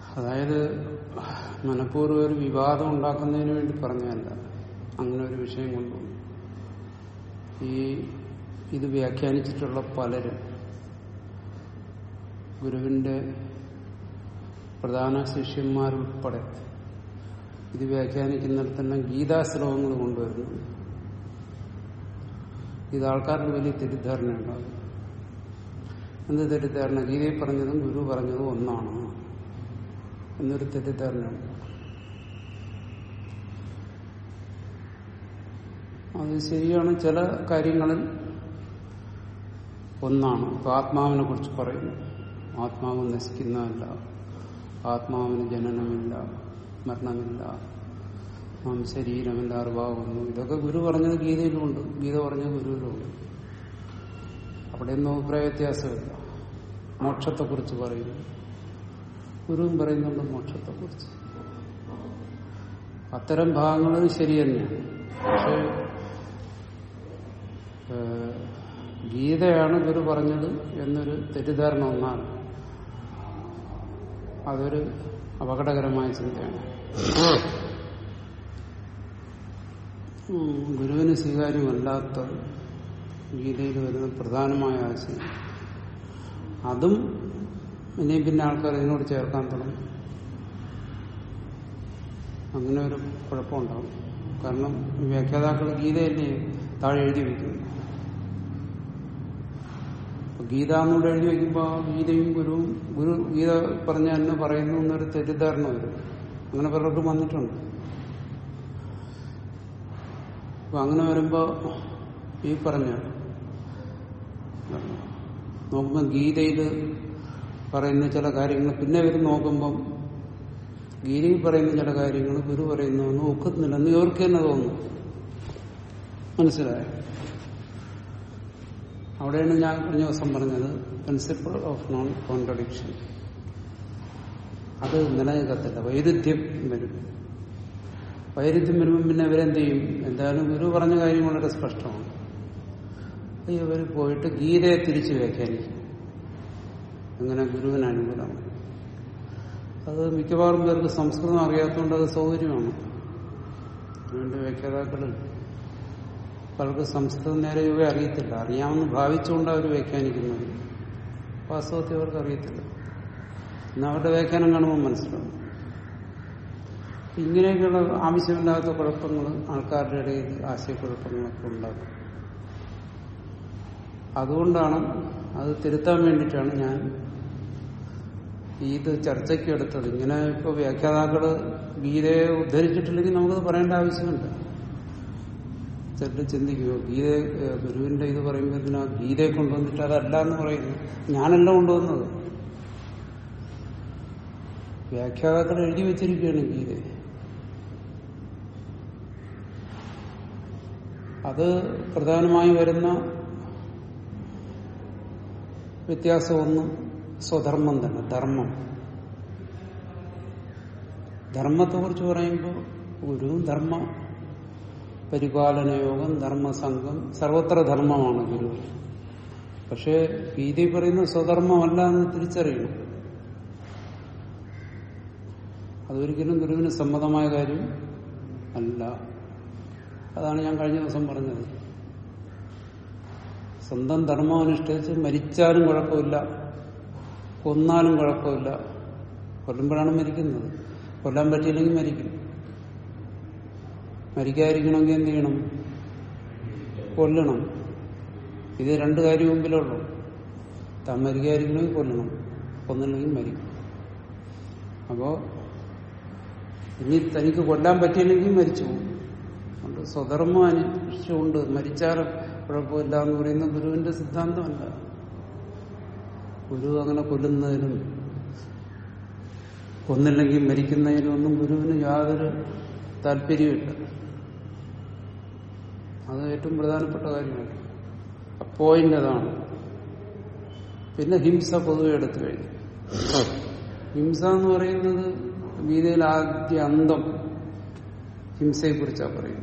അതായത് മനഃപൂർവ്വം ഒരു വിവാദം ഉണ്ടാക്കുന്നതിന് വേണ്ടി പറഞ്ഞതല്ല അങ്ങനെ ഒരു വിഷയം കൊണ്ടുവന്നു ഈ ഇത് വ്യാഖ്യാനിച്ചിട്ടുള്ള പലരും ഗുരുവിന്റെ പ്രധാന ശിഷ്യന്മാരുൾപ്പെടെ ഇത് വ്യാഖ്യാനിക്കുന്നിടത്തെല്ലാം ഗീതാശ്ലോകങ്ങൾ കൊണ്ടുവരുന്നു ഇത് ആൾക്കാർക്ക് വലിയ തെറ്റിദ്ധാരണ ഉണ്ടാകും എന്ത് തെറ്റിദ്ധാരണ ഗീതയിൽ പറഞ്ഞതും ഗുരു പറഞ്ഞതും ഒന്നാണ് എന്നൊരു തെറ്റിദ്ധാരണയുണ്ട് അത് ശരിയാണ് ചില കാര്യങ്ങളിൽ ഒന്നാണ് ഇപ്പൊ ആത്മാവിനെ കുറിച്ച് പറയുന്നു ആത്മാവ് നശിക്കുന്നതല്ല ആത്മാവിന് ജനനമില്ല മരണമില്ല നാം ശരീരമില്ല അറിവാകുന്നു ഇതൊക്കെ ഗുരു പറഞ്ഞത് ഗീതയിലുമുണ്ട് ഗീത പറഞ്ഞത് ഗുരുവിലുമുണ്ട് അവിടെയൊന്നും അഭിപ്രായ വ്യത്യാസമില്ല മോക്ഷത്തെക്കുറിച്ച് പറയുന്നു ഗുരുവും പറയുന്നുണ്ട് മോക്ഷത്തെക്കുറിച്ച് അത്തരം ഭാഗങ്ങൾ ശരി തന്നെയാണ് പക്ഷേ ഏഹ്, ഗീതയാണ് ഗുരു പറഞ്ഞത് എന്നൊരു തെറ്റിദ്ധാരണ ഒന്നാണ് അതൊരു അപകടകരമായ ചിന്തയാണ് ഉം, ഗുരുവിന് സ്വീകാര്യമല്ലാത്ത ഗീതയിൽ വരുന്ന പ്രധാനമായ ആശയം അതും ഇനിയും പിന്നെ ആൾക്കാർ ഇതിനോട് ചേർക്കാൻ തുടങ്ങും അങ്ങനെ ഒരു കുഴപ്പമുണ്ടാവും കാരണം ഈ വ്യാഖ്യാതാക്കൾ ഗീതയല്ലേ താഴെ എഴുതി വയ്ക്കുന്നു അപ്പൊ ഗീത എന്നൂടെ എഴുതി വയ്ക്കുമ്പോൾ ആ ഗീതയും ഗുരുവും ഗുരു ഗീത പറഞ്ഞ തന്നെ പറയുന്നു എന്നൊരു തെറ്റിദ്ധാരണ വരും അങ്ങനെ പലർക്കും വന്നിട്ടുണ്ട് അപ്പൊ അങ്ങനെ വരുമ്പോ ഈ പറഞ്ഞ നോക്കുമ്പോ ഗീതയിൽ പറയുന്ന ചില കാര്യങ്ങൾ പിന്നെ ഇവർ നോക്കുമ്പം ഗീതയിൽ പറയുന്ന ചില കാര്യങ്ങൾ ഗുരു പറയുന്നു ഒന്നും ഒക്കുന്നില്ലെന്ന് ഇവർക്ക് തന്നെ തോന്നുന്നു മനസ്സിലായോ അവിടെയാണ് ഞാൻ കഴിഞ്ഞ ദിവസം പറഞ്ഞത് പ്രിൻസിപ്പിൾ ഓഫ് നോൺ കോൺട്രഡിക്ഷൻ അത് നിലനിൽക്കത്തില്ല വൈരുദ്ധ്യം വരും വൈരുദ്ധ്യം വരുമ്പം പിന്നെ ഇവരെന്ത് ചെയ്യും എന്തായാലും ഗുരു പറഞ്ഞ കാര്യം വളരെ സ്പഷ്ടമാണ് അപ്പൊ ഇവർ പോയിട്ട് ഗീതയെ തിരിച്ചു വ്യാഖ്യാനിക്കും അങ്ങനെ ഗുരുവിന് അനുകൂലമാണ് അത് മിക്കവാറും പേർക്ക് സംസ്കൃതം അറിയാത്തതുകൊണ്ട് അത് സൗകര്യമാണ് അതുകൊണ്ട് വ്യാഖ്യാതാക്കളിൽ പലർക്ക് സംസ്കൃതം നേരെ ഇവ അറിയത്തില്ല അറിയാമെന്ന് ഭാവിച്ചുകൊണ്ട് അവർ വ്യാഖ്യാനിക്കുന്നത് വാസ്തവത്തിൽ അവർക്ക് അറിയത്തില്ല എന്നാൽ അവരുടെ വ്യാഖ്യാനം കാണുമ്പോൾ മനസ്സിലാവും ഇങ്ങനെയൊക്കെയുള്ള ആവശ്യമില്ലാത്ത കുഴപ്പങ്ങൾ ആൾക്കാരുടെ ഇടയിൽ ആശയക്കുഴപ്പങ്ങളൊക്കെ ഉണ്ടാക്കും അതുകൊണ്ടാണ് അത് തിരുത്താൻ വേണ്ടിയിട്ടാണ് ഞാൻ ഇത് ചർച്ചയ്ക്ക് എടുത്തത് ഇങ്ങനെ ഇപ്പോൾ വ്യാഖ്യാതാക്കള് ഗീതയെ ഉദ്ധരിച്ചിട്ടില്ലെങ്കിൽ നമുക്കത് പറയേണ്ട ആവശ്യമുണ്ട് ചിലർ ചിന്തിക്കുമോ ഗീത ഏഹ് ഗുരുവിന്റെ ഇത് പറയുമ്പോൾ ഇതിനാ ഗീതയെ കൊണ്ടുവന്നിട്ട് അതല്ല എന്ന് പറയുന്നു ഞാനല്ല കൊണ്ടുവന്നത് വ്യാഖ്യാതാക്കൾ എഴുതി വെച്ചിരിക്കുകയാണ് ഗീതയെ അത് പ്രധാനമായി വരുന്ന വ്യത്യാസം ഒന്ന് സ്വധർമ്മം തന്നെ ധർമ്മം ധർമ്മത്തെ കുറിച്ച് പറയുമ്പോൾ ഗുരു ധർമ്മ പരിപാലന യോഗം ധർമ്മസംഘം സർവത്ര ധർമ്മമാണ് ഗുരു പക്ഷേ ഗീതയിൽ പറയുന്ന സ്വധർമ്മമല്ല എന്ന് തിരിച്ചറിയണം അതൊരിക്കലും ഗുരുവിന് സമ്മതമായ കാര്യം അല്ല അതാണ് ഞാൻ കഴിഞ്ഞ ദിവസം പറഞ്ഞത് സ്വന്തം ധർമ്മം അനുഷ്ഠിച്ച് മരിച്ചാലും കുഴപ്പമില്ല കൊന്നാലും കുഴപ്പമില്ല കൊല്ലുമ്പോഴാണ് മരിക്കുന്നത് കൊല്ലാൻ പറ്റിയില്ലെങ്കിൽ മരിക്കും മരിക്കാതിരിക്കണമെങ്കിൽ എന്ത് ചെയ്യണം കൊല്ലണം ഇത് രണ്ട് കാര്യം മുമ്പിലുള്ളൂ താൻ മരിക്കാതിരിക്കണമെങ്കിൽ കൊല്ലണം കൊന്നില്ലെങ്കിൽ മരിക്കും അപ്പോ ഇനി തനിക്ക് കൊല്ലാൻ പറ്റിയില്ലെങ്കിൽ മരിച്ചു പോകും അതുകൊണ്ട് സ്വധർമ്മം അനുഷ്ഠിച്ചുകൊണ്ട് മരിച്ചാലും കുഴപ്പമില്ല എന്ന് പറയുന്ന ഗുരുവിന്റെ സിദ്ധാന്തമല്ല ഗുരു അങ്ങനെ കൊല്ലുന്നതിനും കൊന്നില്ലെങ്കിൽ മരിക്കുന്നതിനും ഒന്നും ഗുരുവിന് യാതൊരു താല്പര്യമില്ല അത് ഏറ്റവും പ്രധാനപ്പെട്ട കാര്യമാണ് പോയിന്റ് അതാണ് പിന്നെ ഹിംസ പൊതുവെ എടുത്തു കഴിഞ്ഞു ഹിംസ എന്ന് പറയുന്നത് ഗീതയിൽ ആദ്യ അന്തം ഹിംസയെ കുറിച്ചാണ് പറയുന്നത്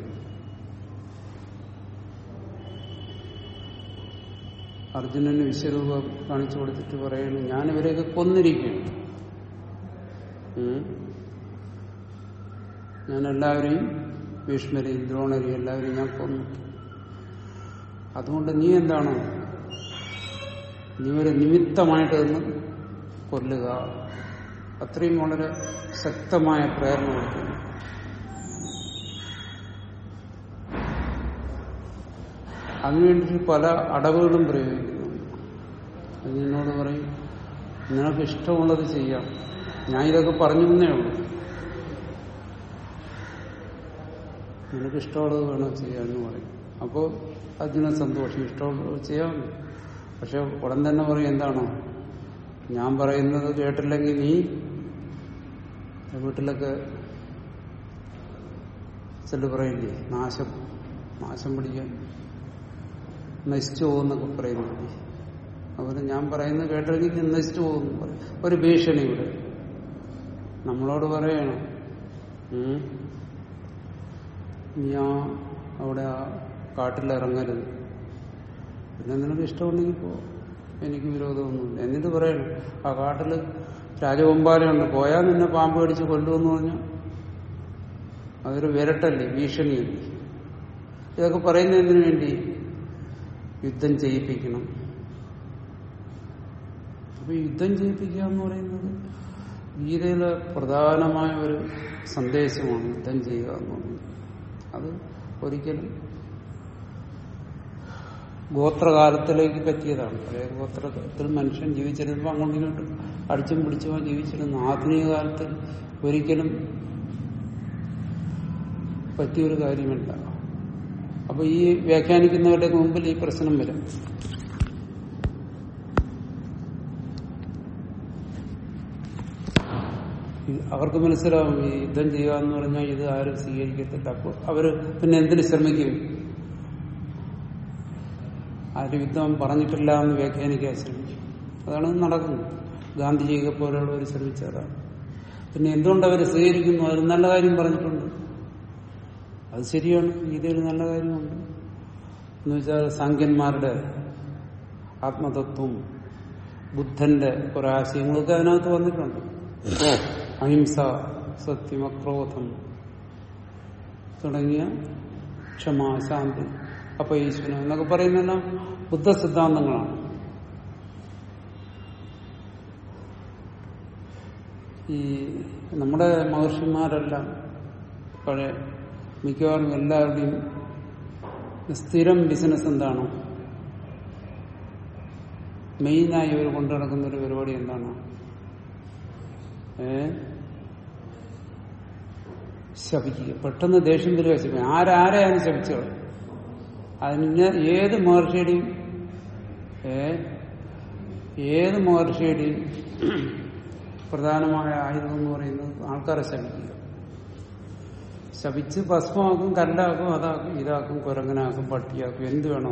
അർജുനന് വിശ്വരൂപം കാണിച്ചു കൊടുത്തിട്ട് പറയുന്നു ഞാൻ ഇവരെയൊക്കെ കൊന്നിരിക്കുകയാണ് ഉം. ഞാൻ എല്ലാവരെയും ഭീഷ്മരെയും ദ്രോണരെയും എല്ലാവരെയും ഞാൻ കൊന്നു അതുകൊണ്ട് നീ എന്താണ് നീ ഒരു നിമിത്തമായിട്ട് നിന്ന് കൊല്ലുക അത്രയും വളരെ ശക്തമായ പ്രേരണ കൊടുക്കുന്നു അതിനുവേണ്ടി പല അടവുകളും പ്രയോഗിക്കുന്നു അത് നിന്നോട് പറയും നിനക്ക് ഇഷ്ടമുള്ളത് ചെയ്യാം ഞാൻ ഇതൊക്കെ പറഞ്ഞു എന്നേ ഉള്ളൂ നിനക്ക് ഇഷ്ടമുള്ളത് വേണം ചെയ്യാമെന്ന് പറയും അപ്പോൾ അതിന് സന്തോഷം ഇഷ്ടമുള്ളത് ചെയ്യാം പക്ഷെ ഉടൻ തന്നെ പറയും എന്താണോ ഞാൻ പറയുന്നത് കേട്ടില്ലെങ്കിൽ നീ വീട്ടിലൊക്കെ ചില പറയില്ലേ നാശം നാശം പിടിക്കാൻ നശിച്ചു പോകുന്നൊക്കെ പറയുന്നില്ലേ അതുപോലെ ഞാൻ പറയുന്നത് കേട്ടില്ലെങ്കിൽ നീ നശിച്ചു പോകുന്നു പറയും ഒരു ഭീഷണി ഇവിടെ നമ്മളോട് പറയണം ഉം. നീ ആ അവിടെ ആ കാട്ടിലിറങ്ങരുത് പിന്നെ നിനക്ക് ഇഷ്ടമുണ്ടെങ്കിൽ പോ എനിക്ക് വിരോധമൊന്നുമില്ല എന്നിട്ട് പറയണം ആ കാട്ടില് രാജകൊമ്പാലയുണ്ട് പോയാൽ നിന്നെ പാമ്പ് കടിച്ച് കൊല്ലുമെന്ന് പറഞ്ഞാൽ അതൊരു വിരട്ടല്ലേ ഭീഷണിയല്ലേ ഇതൊക്കെ പറയുന്നതിന് വേണ്ടി യുദ്ധം ചെയ്യിപ്പിക്കണം അപ്പൊ യുദ്ധം ചെയ്യിപ്പിക്കുക എന്ന് പറയുന്നത് ഗീതയിലെ പ്രധാനമായ ഒരു സന്ദേശമാണ് യുദ്ധം ചെയ്യുക എന്ന് പറയുന്നത് അത് ഒരിക്കലും ഗോത്രകാലത്തിലേക്ക് പറ്റിയതാണ് പഴയ ഗോത്രത്തിൽ മനുഷ്യൻ ജീവിച്ചിരുന്നപ്പോൾ അങ്ങോട്ടും ഇങ്ങോട്ടും അടിച്ചും പിടിച്ചും ജീവിച്ചിരുന്നു ആധുനിക കാലത്ത് ഒരിക്കലും പറ്റിയൊരു കാര്യമല്ല അപ്പൊ ഈ വ്യാഖ്യാനിക്കുന്നവരുടെ മുമ്പിൽ ഈ പ്രശ്നം വരും ഈ- അവർക്ക് മനസ്സിലാവും ഈ യുദ്ധം ചെയ്യുക എന്ന് പറഞ്ഞാൽ ഇത് ആരും സ്വീകരിക്കത്തില്ല അപ്പോൾ അവര് പിന്നെ എന്തിനു ശ്രമിക്കും ആരും യുദ്ധം പറഞ്ഞിട്ടില്ല എന്ന് വ്യാഖ്യാനിക്കാൻ ശ്രമിക്കും അതാണ് നടക്കുന്നത് ഗാന്ധിജിയെ പോലെയുള്ളവർ ശ്രമിച്ചതാണ് പിന്നെ എന്തുകൊണ്ട് അവർ സ്വീകരിക്കുന്നു അവർ നല്ല കാര്യം പറഞ്ഞിട്ടുണ്ട് അത് ശരിയാണ് ഗീതയിൽ നല്ല കാര്യമുണ്ട് എന്ന് വെച്ചാൽ സാങ്കന്മാരുടെ ആത്മതത്വം ബുദ്ധന്റെ കുറെ ആശയങ്ങളൊക്കെ അതിനകത്ത് വന്നിട്ടുണ്ട് അഹിംസ സത്യം അക്രോധം തുടങ്ങിയ ക്ഷമ ശാന്തി അപൈശ്വനം എന്നൊക്കെ പറയുന്നതെല്ലാം ബുദ്ധ സിദ്ധാന്തങ്ങളാണ് ഈ നമ്മുടെ മഹർഷിമാരെല്ലാം പഴയ മിക്കവാറും എല്ലാവരുടെയും സ്ഥിരം ബിസിനസ് എന്താണ് മെയിനായി ഇവർ കൊണ്ടു നടക്കുന്ന ഒരു പരിപാടി എന്താണ് ഏ ശപിക്കുക പെട്ടെന്ന് ദേഷ്യം വരിക ശപിക്കുക ആരാരെയാണ് ശപിച്ചത് അതിന് ഏത് മഹർഷിയുടെയും ഏ ഏത് മഹർഷിയുടെയും പ്രധാനമായ ആയുധം എന്ന് പറയുന്നത് ആൾക്കാരെ ശപിക്കുക ശപിച്ച് ഭസ്മമാക്കും കല്ലാക്കും അതാക്കും ഇതാക്കും കുരങ്ങനാക്കും പട്ടിയാക്കും എന്ത് വേണോ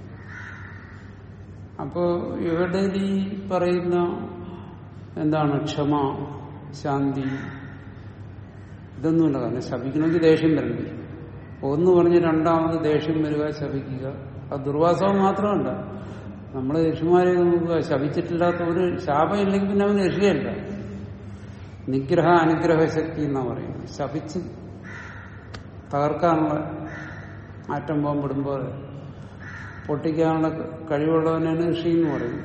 അപ്പോ ഇവിടെ ഈ പറയുന്ന എന്താണ് ക്ഷമ ശാന്തി ഇതൊന്നുമില്ല കാരണം ശപിക്കണമെങ്കിൽ ദേഷ്യം വരണ്ടേ ഒന്ന് പറഞ്ഞ് രണ്ടാമത് ദേഷ്യം വരിക ശപിക്കുക അത് ദുർവാസവും മാത്രമല്ല നമ്മള് ഋഷിമാരെ നോക്കുക ശപിച്ചിട്ടില്ലാത്ത ഒരു ശാപം ഇല്ലെങ്കിൽ പിന്നെ അവൻ ഋഷിയല്ല നിഗ്രഹ അനുഗ്രഹ ശക്തി എന്നാ പറയുന്നത് ശപിച്ച് തകർക്കാനുള്ള ആറ്റം ബോംബിടുമ്പോൾ പൊട്ടിക്കാനുള്ള കഴിവുള്ളവനാണ് ഋഷി എന്ന് പറയുന്നത്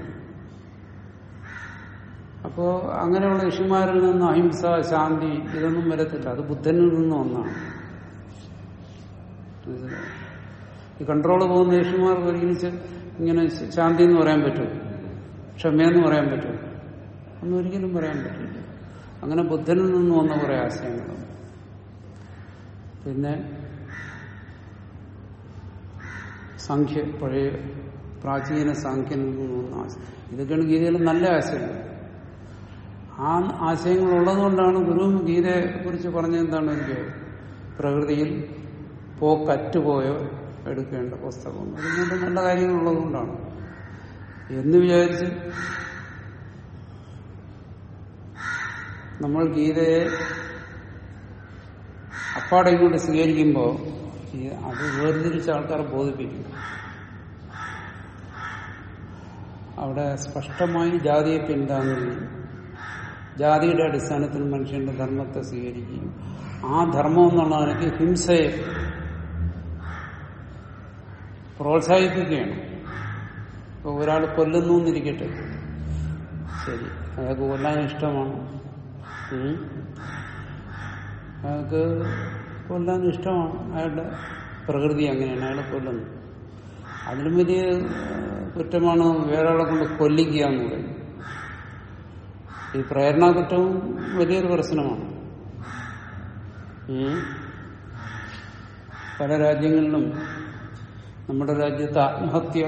അപ്പോ അങ്ങനെയുള്ള ഋഷിമാരിൽ നിന്ന് അഹിംസ ശാന്തി ഇതൊന്നും വരത്തില്ല അത് ബുദ്ധനിൽ നിന്ന് ഒന്നാണ് മനസ്സിലായോ? ഈ കൺട്രോള് പോകുന്ന ഋഷിമാർക്ക് ഒരിക്കലും ചെ- ഇങ്ങനെ ശാന്തി എന്ന് പറയാൻ പറ്റും ക്ഷമയെന്ന് പറയാൻ പറ്റും ഒന്നും ഒരിക്കലും പറയാൻ പറ്റില്ല അങ്ങനെ ബുദ്ധനിൽ നിന്ന് വന്ന കുറെ ആശയങ്ങളുണ്ട് പിന്നെ സാഖ്യ പഴയ പ്രാചീന സാഖ്യനിൽ നിന്ന് വന്ന ആശയം ഇതൊക്കെയാണ് ഗീതയിൽ നല്ല ആശയങ്ങൾ ആ ആശയങ്ങൾ ഉള്ളതുകൊണ്ടാണ് ഗുരു ഗീതയെ കുറിച്ച് പറഞ്ഞ എന്താണ് എനിക്ക് പ്രകൃതിയിൽ പോക്കറ്റുപോയോ എടുക്കേണ്ട പുസ്തകം അതുകൊണ്ട് നല്ല കാര്യങ്ങളുള്ളതുകൊണ്ടാണ് എന്ന് വിചാരിച്ച് നമ്മൾ ഗീതയെ അപ്പാടെ ഇങ്ങോട്ട് സ്വീകരിക്കുമ്പോൾ ഈ അത് വേർതിരിച്ച ആൾക്കാരെ ബോധിപ്പിക്കും അവിടെ സ്പഷ്ടമായി ജാതിയെ പിന്താങ്ങുകയും ജാതിയുടെ അടിസ്ഥാനത്തിൽ മനുഷ്യന്റെ ധർമ്മത്തെ സ്വീകരിക്കുകയും ആ ധർമ്മം എന്നുള്ള നിലയ്ക്ക് ഹിംസയെ പ്രോത്സാഹിപ്പിക്കുകയാണ് ഇപ്പൊ ഒരാൾ കൊല്ലുന്നു എന്നിരിക്കട്ടെ ശരി അയാൾക്ക് കൊല്ലാൻ ഇഷ്ടമാണ് ഉം. അയാൾക്ക് കൊല്ലാൻ ഇഷ്ടമാണ് അയാളുടെ പ്രകൃതി അങ്ങനെയാണ് അയാൾ കൊല്ലുന്നു അതിലും വലിയ ഏഹ്, കുറ്റമാണ് വേറൊരാളെ കൊണ്ട് കൊല്ലിക്കുക എന്ന് പറയുന്നത് ഈ പ്രേരണാ കുറ്റവും വലിയൊരു പ്രശ്നമാണ് ഉം. പല രാജ്യങ്ങളിലും നമ്മുടെ രാജ്യത്ത് ആത്മഹത്യ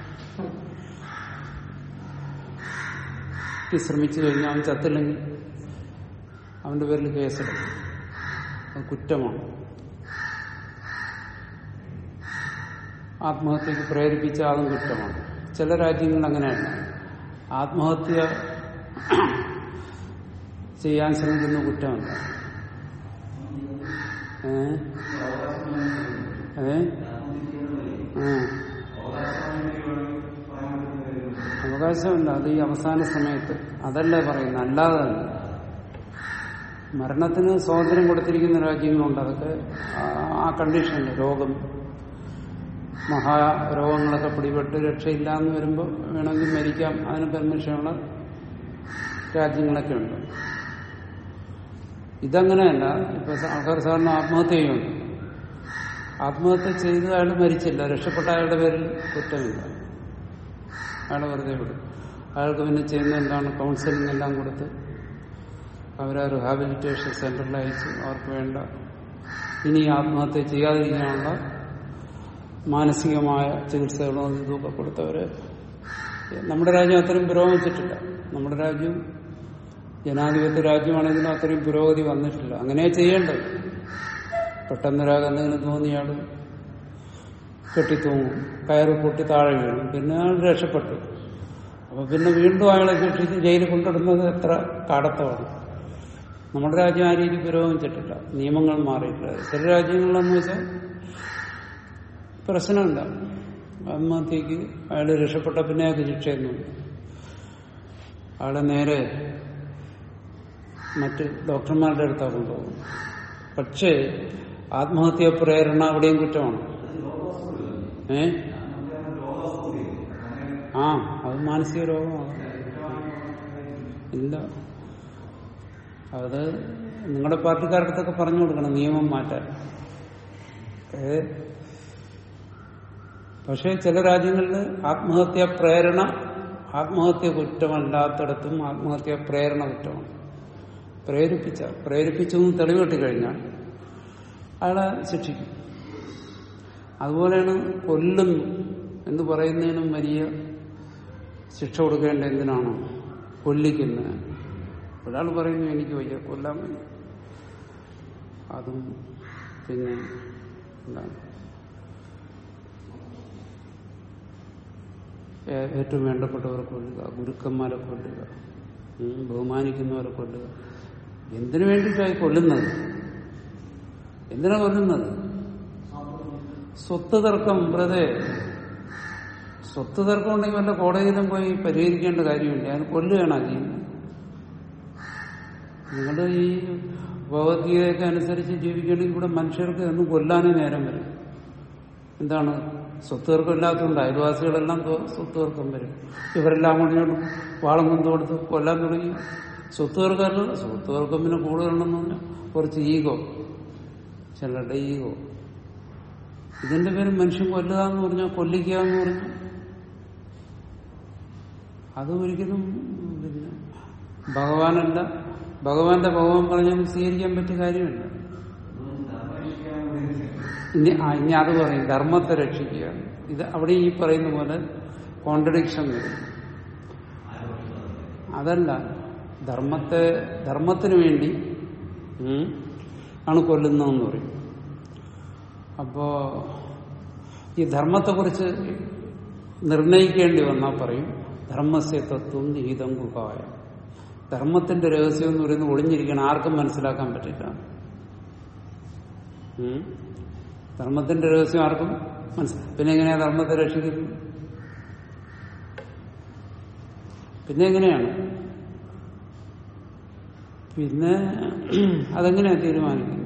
ക്ക് ശ്രമിച്ചു കഴിഞ്ഞാൽ അവൻ ചത്തില്ലെങ്കിൽ അവന്റെ പേരിൽ കേസെടുക്കും അത് കുറ്റമാണ് ആത്മഹത്യക്ക് പ്രേരിപ്പിച്ച അതും കുറ്റമാണ് ചില രാജ്യങ്ങളിൽ അങ്ങനെയല്ല ആത്മഹത്യ ചെയ്യാൻ ശ്രമിക്കുന്ന കുറ്റമല്ല ഏ ഏ ആ അവകാശമില്ല അത് ഈ അവസാന സമയത്ത് അതല്ലേ പറയുന്നത് അല്ലാതെ തന്നെ മരണത്തിന് സ്വാതന്ത്ര്യം കൊടുത്തിരിക്കുന്ന രാജ്യങ്ങളുണ്ട് അതൊക്കെ ആ- ആ കണ്ടീഷനിൽ രോഗം മഹാരോഗങ്ങളൊക്കെ പിടിപെട്ട് രക്ഷയില്ല എന്ന് വരുമ്പോൾ വേണമെങ്കിൽ മരിക്കാം അതിന് പെർമിഷനുള്ള രാജ്യങ്ങളൊക്കെ ഉണ്ട് ഇതങ്ങനെയല്ല ഇപ്പൊ ആൾക്കാർ സാറിന് ആത്മഹത്യ ചെയ്യുന്നുണ്ട് ആത്മഹത്യ ചെയ്ത് അയാൾ മരിച്ചില്ല രക്ഷപ്പെട്ട അയാളുടെ പേരിൽ കുറ്റമില്ല അയാളെ വെറുതെ വിടും അയാൾക്ക് പിന്നെ ചെയ്യുന്ന എന്താണ് കൗൺസിലിംഗ് എല്ലാം കൊടുത്ത് അവരെ റിഹാബിലിറ്റേഷൻ സെന്ററിൽ അയച്ച് അവർക്ക് വേണ്ട ഇനി ആത്മഹത്യ ചെയ്യാതിരിക്കാനുള്ള മാനസികമായ ചികിത്സകളും അതും ഇതൊക്കെ കൊടുത്തവര് നമ്മുടെ രാജ്യം അത്രയും പുരോഗമിച്ചിട്ടില്ല നമ്മുടെ രാജ്യം ജനാധിപത്യ രാജ്യമാണെങ്കിലും അത്രയും പുരോഗതി വന്നിട്ടില്ല അങ്ങനെ ചെയ്യേണ്ടത് പെട്ടെന്നൊരാൾക്ക് എന്തെങ്കിലും തോന്നിയാൽ കെട്ടിത്തൂങ്ങും കയറ് പൊട്ടി താഴെ വീഴും പിന്നെ അയാൾ രക്ഷപ്പെട്ടു അപ്പൊ പിന്നെ വീണ്ടും അയാളെ ശിക്ഷിച്ച് ജയിലിൽ കൊണ്ടിടുന്നത് എത്ര കാടത്തമാണ് നമ്മുടെ രാജ്യം ആ രീതി പുരോഗമിച്ചിട്ടില്ല നിയമങ്ങൾ മാറിയിട്ടില്ല ചില രാജ്യങ്ങളിലെന്ന് വെച്ചാൽ പ്രശ്നമില്ല ആത്മഹത്യക്ക് അയാൾ രക്ഷപ്പെട്ട പിന്നെ അയാൾക്ക് ശിക്ഷയൊന്നുമില്ല അയാളെ നേരെ മറ്റ് ഡോക്ടർമാരുടെ അടുത്താണ് കൊണ്ടുപോകും പക്ഷേ ആത്മഹത്യ പ്രേരണ അവിടെയും കുറ്റമാണ് ഏ ആ അത് മാനസിക രോഗമാണ് ഇല്ല അത് നിങ്ങളുടെ പാർട്ടിക്കാർക്കൊക്കെ പറഞ്ഞു കൊടുക്കണം നിയമം മാറ്റാൻ ഏ പക്ഷേ ചില രാജ്യങ്ങളിൽ ആത്മഹത്യ പ്രേരണ ആത്മഹത്യ കുറ്റമല്ലാത്തിടത്തും ആത്മഹത്യ പ്രേരണ കുറ്റമാണ് പ്രേരിപ്പിച്ച പ്രേരിപ്പിച്ചു എന്ന് തെളിവ് കിട്ടിക്കഴിഞ്ഞാൽ അയാളെ ശിക്ഷിക്കും അതുപോലെയാണ് കൊല്ലുന്നു എന്ന് പറയുന്നതിനും വലിയ ശിക്ഷ കൊടുക്കേണ്ട എന്തിനാണ് കൊല്ലിക്കുന്നത് ഒരാൾ പറയുന്നു എനിക്ക് വയ്യ കൊല്ലാൻ വയ്യ അതും പിന്നെ എന്താണ് ഏ- ഏറ്റവും വേണ്ടപ്പെട്ടവരെ കൊല്ലുക ഗുരുക്കന്മാരെ കൊല്ലുക ഉം, ബഹുമാനിക്കുന്നവരെ കൊല്ലുക എന്തിനു വേണ്ടിയിട്ടായി കൊല്ലുന്നത് എന്തിനാ കൊല്ലുന്നത് സ്വത്ത് തർക്കം വെറുതെ സ്വത്ത് തർക്കം ഉണ്ടെങ്കിൽ വല്ല കോടതിയിലും പോയി പരിഹരിക്കേണ്ട കാര്യമില്ല അതിന് കൊല്ലുകയാണ് ചെയ്യുന്നത് നിങ്ങൾ ഈ ഭഗവത്ഗീതയൊക്കെ അനുസരിച്ച് ജീവിക്കണമെങ്കിൽ ഇവിടെ മനുഷ്യർക്ക് എന്നും കൊല്ലാനേ നേരം വരും എന്താണ് സ്വത്ത് തർക്കം ഇല്ലാത്തതുകൊണ്ട് അയൽവാസികളെല്ലാം തോ- സ്വത്ത് തർക്കം വരും ഇവരെല്ലാം കൂടി ഇങ്ങോട്ട് വാളം കൊണ്ടു കൊടുത്ത് കൊല്ലാൻ തുടങ്ങി സ്വത്ത് തർക്കമല്ല സ്വത്ത് തർക്കം പിന്നെ കൂടുതലുണ്ടെന്ന് പറഞ്ഞാൽ കുറച്ച് ഈഗോ ചിലരുടെ ഈഗോ ഇതിന്റെ പേര് മനുഷ്യൻ കൊല്ലുക എന്ന് പറഞ്ഞാൽ കൊല്ലിക്കുക എന്ന് പറഞ്ഞാൽ അത് ഒരിക്കലും പിന്നെ ഭഗവാനല്ല ഭഗവാന്റെ ഭഗവാൻ പറഞ്ഞാൽ സ്വീകരിക്കാൻ പറ്റിയ കാര്യമില്ല ഇനി ആ, ഇനി അത് പറയും ധർമ്മത്തെ രക്ഷിക്കുക ഇത് അവിടെ ഈ പറയുന്ന പോലെ കോൺട്രഡിക്ഷൻ വരും അതല്ല ധർമ്മത്തെ ധർമ്മത്തിന് വേണ്ടി ഉം, ആണ് കൊല്ലുന്നതെന്ന് പറയും അപ്പോ ഈ ധർമ്മത്തെക്കുറിച്ച് നിർണയിക്കേണ്ടി വന്നാൽ പറയും ധർമ്മസ്യ തത്വം നിഹിതം ഗുഹായ ധർമ്മത്തിന്റെ രഹസ്യം എന്ന് പറയുന്നത് ഒളിഞ്ഞിരിക്കണം ആർക്കും മനസ്സിലാക്കാൻ പറ്റില്ല ഉം. ധർമ്മത്തിന്റെ രഹസ്യം ആർക്കും മനസ്സിലാക്കും പിന്നെ എങ്ങനെയാ ധർമ്മത്തെ രക്ഷിക്കുന്നത് പിന്നെ എങ്ങനെയാണ് പിന്നെ അതെങ്ങനെയാ തീരുമാനിക്കുന്നത്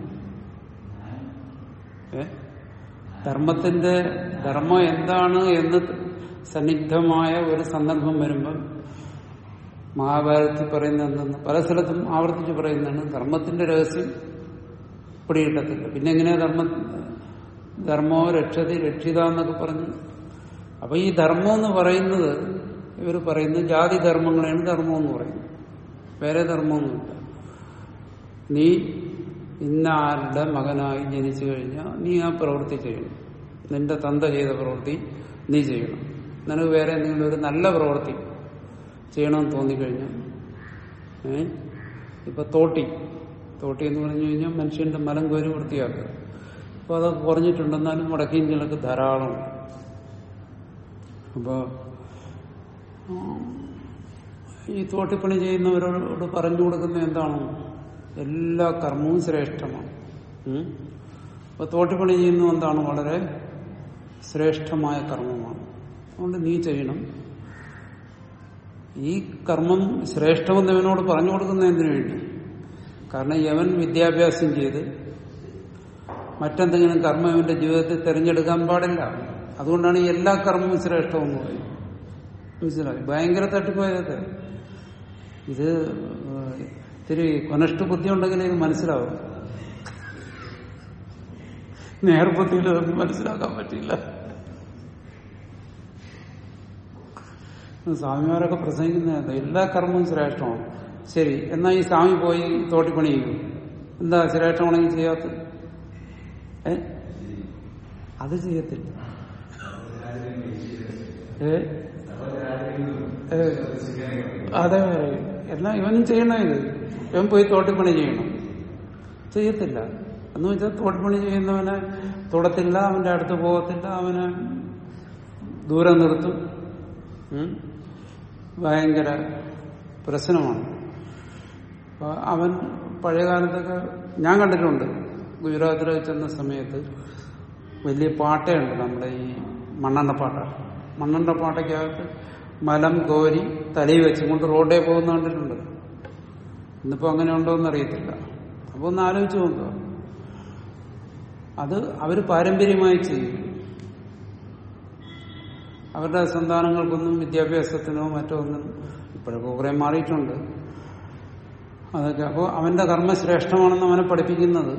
ഏ ധർമ്മത്തിന്റെ ധർമ്മം എന്താണ് എന്ന് സന്നിഗ്ധമായ ഒരു സന്ദർഭം വരുമ്പം മഹാഭാരതത്തിൽ പറയുന്ന എന്തെന്ന് പല സ്ഥലത്തും ആവർത്തിച്ച് പറയുന്നതാണ് ധർമ്മത്തിന്റെ രഹസ്യം പിടികിട്ടത്തില്ല പിന്നെ എങ്ങനെയാ ധർമ്മ ധർമ്മോ രക്ഷതി രക്ഷിത എന്നൊക്കെ പറഞ്ഞു അപ്പൊ ഈ ധർമ്മം എന്ന് പറയുന്നത് ഇവർ പറയുന്നത് ജാതി ധർമ്മങ്ങളെയാണ് ധർമ്മം എന്ന് പറയുന്നത് വേറെ ധർമ്മമൊന്നുമില്ല നീ ഇന്ന ആരുടെ മകനായി ജനിച്ചു കഴിഞ്ഞാൽ നീ ആ പ്രവൃത്തി ചെയ്യണം നിന്റെ തന്ത ചെയ്ത പ്രവൃത്തി നീ ചെയ്യണം നിനക്ക് വേറെ എന്തെങ്കിലും ഒരു നല്ല പ്രവൃത്തി ചെയ്യണമെന്ന് തോന്നിക്കഴിഞ്ഞാൽ ഏ ഇപ്പൊ തോട്ടി തോട്ടി എന്ന് പറഞ്ഞു കഴിഞ്ഞാൽ മനുഷ്യന്റെ മലം കോരി വൃത്തിയാക്കുക അപ്പൊ അതൊക്കെ കുറഞ്ഞിട്ടുണ്ടെന്നാലും വടക്കേന്ത്യയിലൊക്കെ ധാരാളം അപ്പോ ഈ തോട്ടിപ്പണി ചെയ്യുന്നവരോട് പറഞ്ഞു കൊടുക്കുന്ന എന്താണ് എല്ലാ കർമ്മവും ശ്രേഷ്ഠമാണ് ഉം? അപ്പൊ തോട്ടിപ്പണി ചെയ്യുന്നത് എന്താണ് വളരെ ശ്രേഷ്ഠമായ കർമ്മമാണ് അതുകൊണ്ട് നീ ചെയ്യണം ഈ കർമ്മം ശ്രേഷ്ഠമെന്ന് ഇവനോട് പറഞ്ഞു കൊടുക്കുന്ന എന്തിനു വേണ്ടി കാരണം യവൻ വിദ്യാഭ്യാസം ചെയ്ത് മറ്റെന്തെങ്കിലും കർമ്മം ഇവന്റെ ജീവിതത്തിൽ തിരഞ്ഞെടുക്കാൻ പാടില്ല അതുകൊണ്ടാണ് ഈ എല്ലാ കർമ്മവും ശ്രേഷ്ഠമെന്ന് പറയുന്നത് മനസ്സിലായി ഭയങ്കര തട്ടിപ്പോയതൊക്കെ ഇത് ഏഹ്, ഇത്തിരി കൊനഷ്ട ബുദ്ധി ഉണ്ടെങ്കിൽ ഇത് മനസ്സിലാവും നേർബുദ്ധിയിൽ ഇതൊന്നും മനസ്സിലാക്കാൻ പറ്റില്ല സ്വാമിമാരൊക്കെ പ്രസംഗിക്കുന്നത് എല്ലാ കർമ്മവും ശ്രേഷ്ഠമാണ് ശരി എന്നാ ഈ സ്വാമി പോയി തോട്ടിപ്പണി ചെയ്യും എന്താ ശ്രേഷ്ഠമാണെങ്കിൽ ചെയ്യാത്തത് ഏ അത് ചെയ്യത്തില്ല ഏ ഏ, അതെ പറയും എന്നാ ഇവനും ചെയ്യണം ഇത് ഇവൻ പോയി തോട്ടിപ്പണി ചെയ്യണം ചെയ്യത്തില്ല എന്ന് വെച്ചാൽ തോട്ടിപ്പണി ചെയ്യുന്നവനെ തൊടത്തില്ല അവന്റെ അടുത്ത് പോകത്തില്ല അവനെ ദൂരെ നിർത്തും ഉം. ഭയങ്കര പ്രശ്നമാണ് അപ്പൊ അവൻ പഴയ കാലത്തൊക്കെ ഞാൻ കണ്ടിട്ടുണ്ട് ഗുജറാത്തിൽ ചെന്ന സമയത്ത് വലിയ പാട്ടയുണ്ട് നമ്മുടെ ഈ മണ്ണെണ്ണപ്പാട്ട മണ്ണെണ്ണപ്പാട്ടയ്ക്കകത്ത് മലം കോരി തലയിൽ വെച്ചുകൊണ്ട് റോഡേ പോകുന്ന കണ്ടിട്ടുണ്ട് ഇന്നിപ്പോ അങ്ങനെ ഉണ്ടോ എന്ന് അറിയത്തില്ല അപ്പൊ ഒന്ന് ആലോചിച്ച് നോക്കുക അത് അവര് പാരമ്പര്യമായി ചെയ്യും അവരുടെ സന്താനങ്ങൾക്കൊന്നും വിദ്യാഭ്യാസത്തിനോ മറ്റോ ഒന്നും ഇപ്പോഴൊക്കെ കുറെ മാറിയിട്ടുണ്ട് അതൊക്കെ അപ്പോൾ അവന്റെ കർമ്മ ശ്രേഷ്ഠമാണെന്ന് അവനെ പഠിപ്പിക്കുന്നത്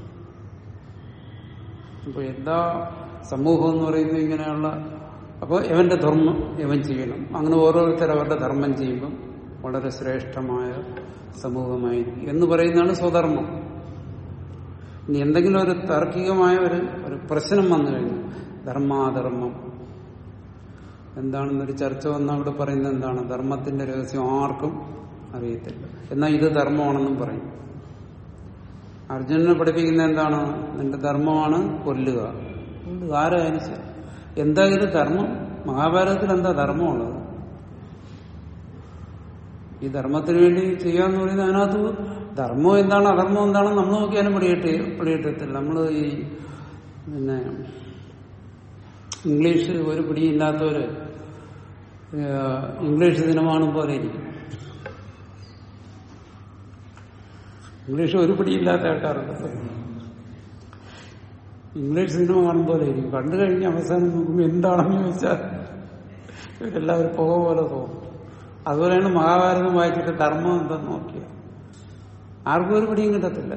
അപ്പൊ എല്ലാ സമൂഹം എന്ന് പറയുന്നത് ഇങ്ങനെയുള്ള അപ്പോൾ ഇവന്റെ ധർമ്മം ഇവൻ ചെയ്യണം അങ്ങനെ ഓരോരുത്തർ അവരുടെ ധർമ്മം ചെയ്യുമ്പം വളരെ ശ്രേഷ്ഠമായ സമൂഹമായിരിക്കും എന്ന് പറയുന്നതാണ് സ്വധർമ്മം ഇനി എന്തെങ്കിലും ഒരു താർക്കികമായ ഒരു ഒരു പ്രശ്നം വന്നു കഴിഞ്ഞു ധർമാധർമ്മം എന്താണെന്നൊരു ചർച്ച വന്ന അവിടെ പറയുന്നത് എന്താണ് ധർമ്മത്തിന്റെ രഹസ്യം ആർക്കും അറിയത്തില്ല എന്നാൽ ഇത് ധർമ്മമാണെന്നും പറയും അർജുനനെ പഠിപ്പിക്കുന്ന എന്താണ് നിന്റെ ധർമ്മമാണ് കൊല്ലുക കൊല്ലുക ആരായാലും ശരി. എന്താ ഇത് ധർമ്മം മഹാഭാരതത്തിൽ എന്താ ധർമ്മമുള്ളത് ഈ ധർമ്മത്തിന് വേണ്ടി ചെയ്യാന്ന് പറയുന്നത് അതിനകത്ത് ധർമ്മം എന്താണ് അധർമ്മം എന്താണ് നമ്മൾ നോക്കിയാലും പിടികിട്ടി പിടികിട്ടത്തില്ല നമ്മൾ ഈ പിന്നെ ഇംഗ്ലീഷ് ഒരു പിടിയില്ലാത്തവര് ഏഹ്, ഇംഗ്ലീഷ് സിനിമ കാണും പോലെ ഇരിക്കും ഇംഗ്ലീഷ് ഒരു പിടിയില്ലാത്ത ആൾക്കാരുണ്ട് ഇംഗ്ലീഷ് സിനിമ കാണും പോലെ ഇരിക്കും കണ്ടു കഴിഞ്ഞ് അവസാനം നോക്കുമ്പോൾ എന്താണെന്ന് ചോദിച്ചാൽ ഇവരെല്ലാവരും പുക പോലെ തോന്നും അതുപോലെയാണ് മഹാഭാരതം വായിച്ചിട്ട് ധർമ്മം എന്തെന്ന് നോക്കിയത് ആർക്കും ഒരു പിടിയും കിട്ടത്തില്ല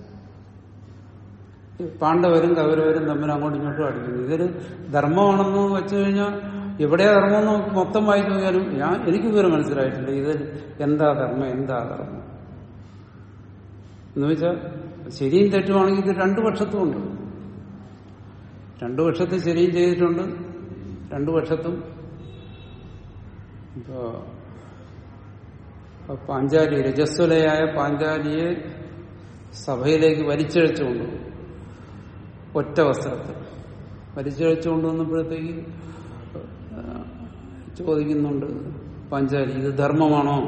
ഈ പാണ്ഡവരും കൗരവരും തമ്മിൽ അങ്ങോട്ടും ഇങ്ങോട്ടും അടിക്കുന്നു ഇതൊരു ധർമ്മമാണെന്ന് വെച്ചു കഴിഞ്ഞാൽ എവിടെയാ ധർമ്മം എന്ന് മൊത്തം വായിച്ചു നോക്കിയാലും ഞാൻ എനിക്ക് ഇതുവരെ മനസ്സിലായിട്ടില്ല ഇത് എന്താ ധർമ്മം എന്താ ധർമ്മം എന്ന് വെച്ചാൽ ശരിയും തെറ്റുമാണെങ്കിൽ ഇത് രണ്ടു പക്ഷത്തും ഉണ്ട് രണ്ടു പക്ഷത്ത് ശരിയും ചെയ്തിട്ടുണ്ട് രണ്ടു പക്ഷത്തും ഇപ്പോ ഇപ്പൊ പാഞ്ചാലി രജസ്വലയായ പാഞ്ചാലിയെ സഭയിലേക്ക് വലിച്ചഴിച്ചുകൊണ്ട് ഒറ്റ വസ്ത്രത്തിൽ വലിച്ചഴിച്ചുകൊണ്ട് വന്നപ്പോഴത്തേക്ക് ആ, ചോദിക്കുന്നുണ്ട് പാഞ്ചാലി ഇത് ധർമ്മമാണോ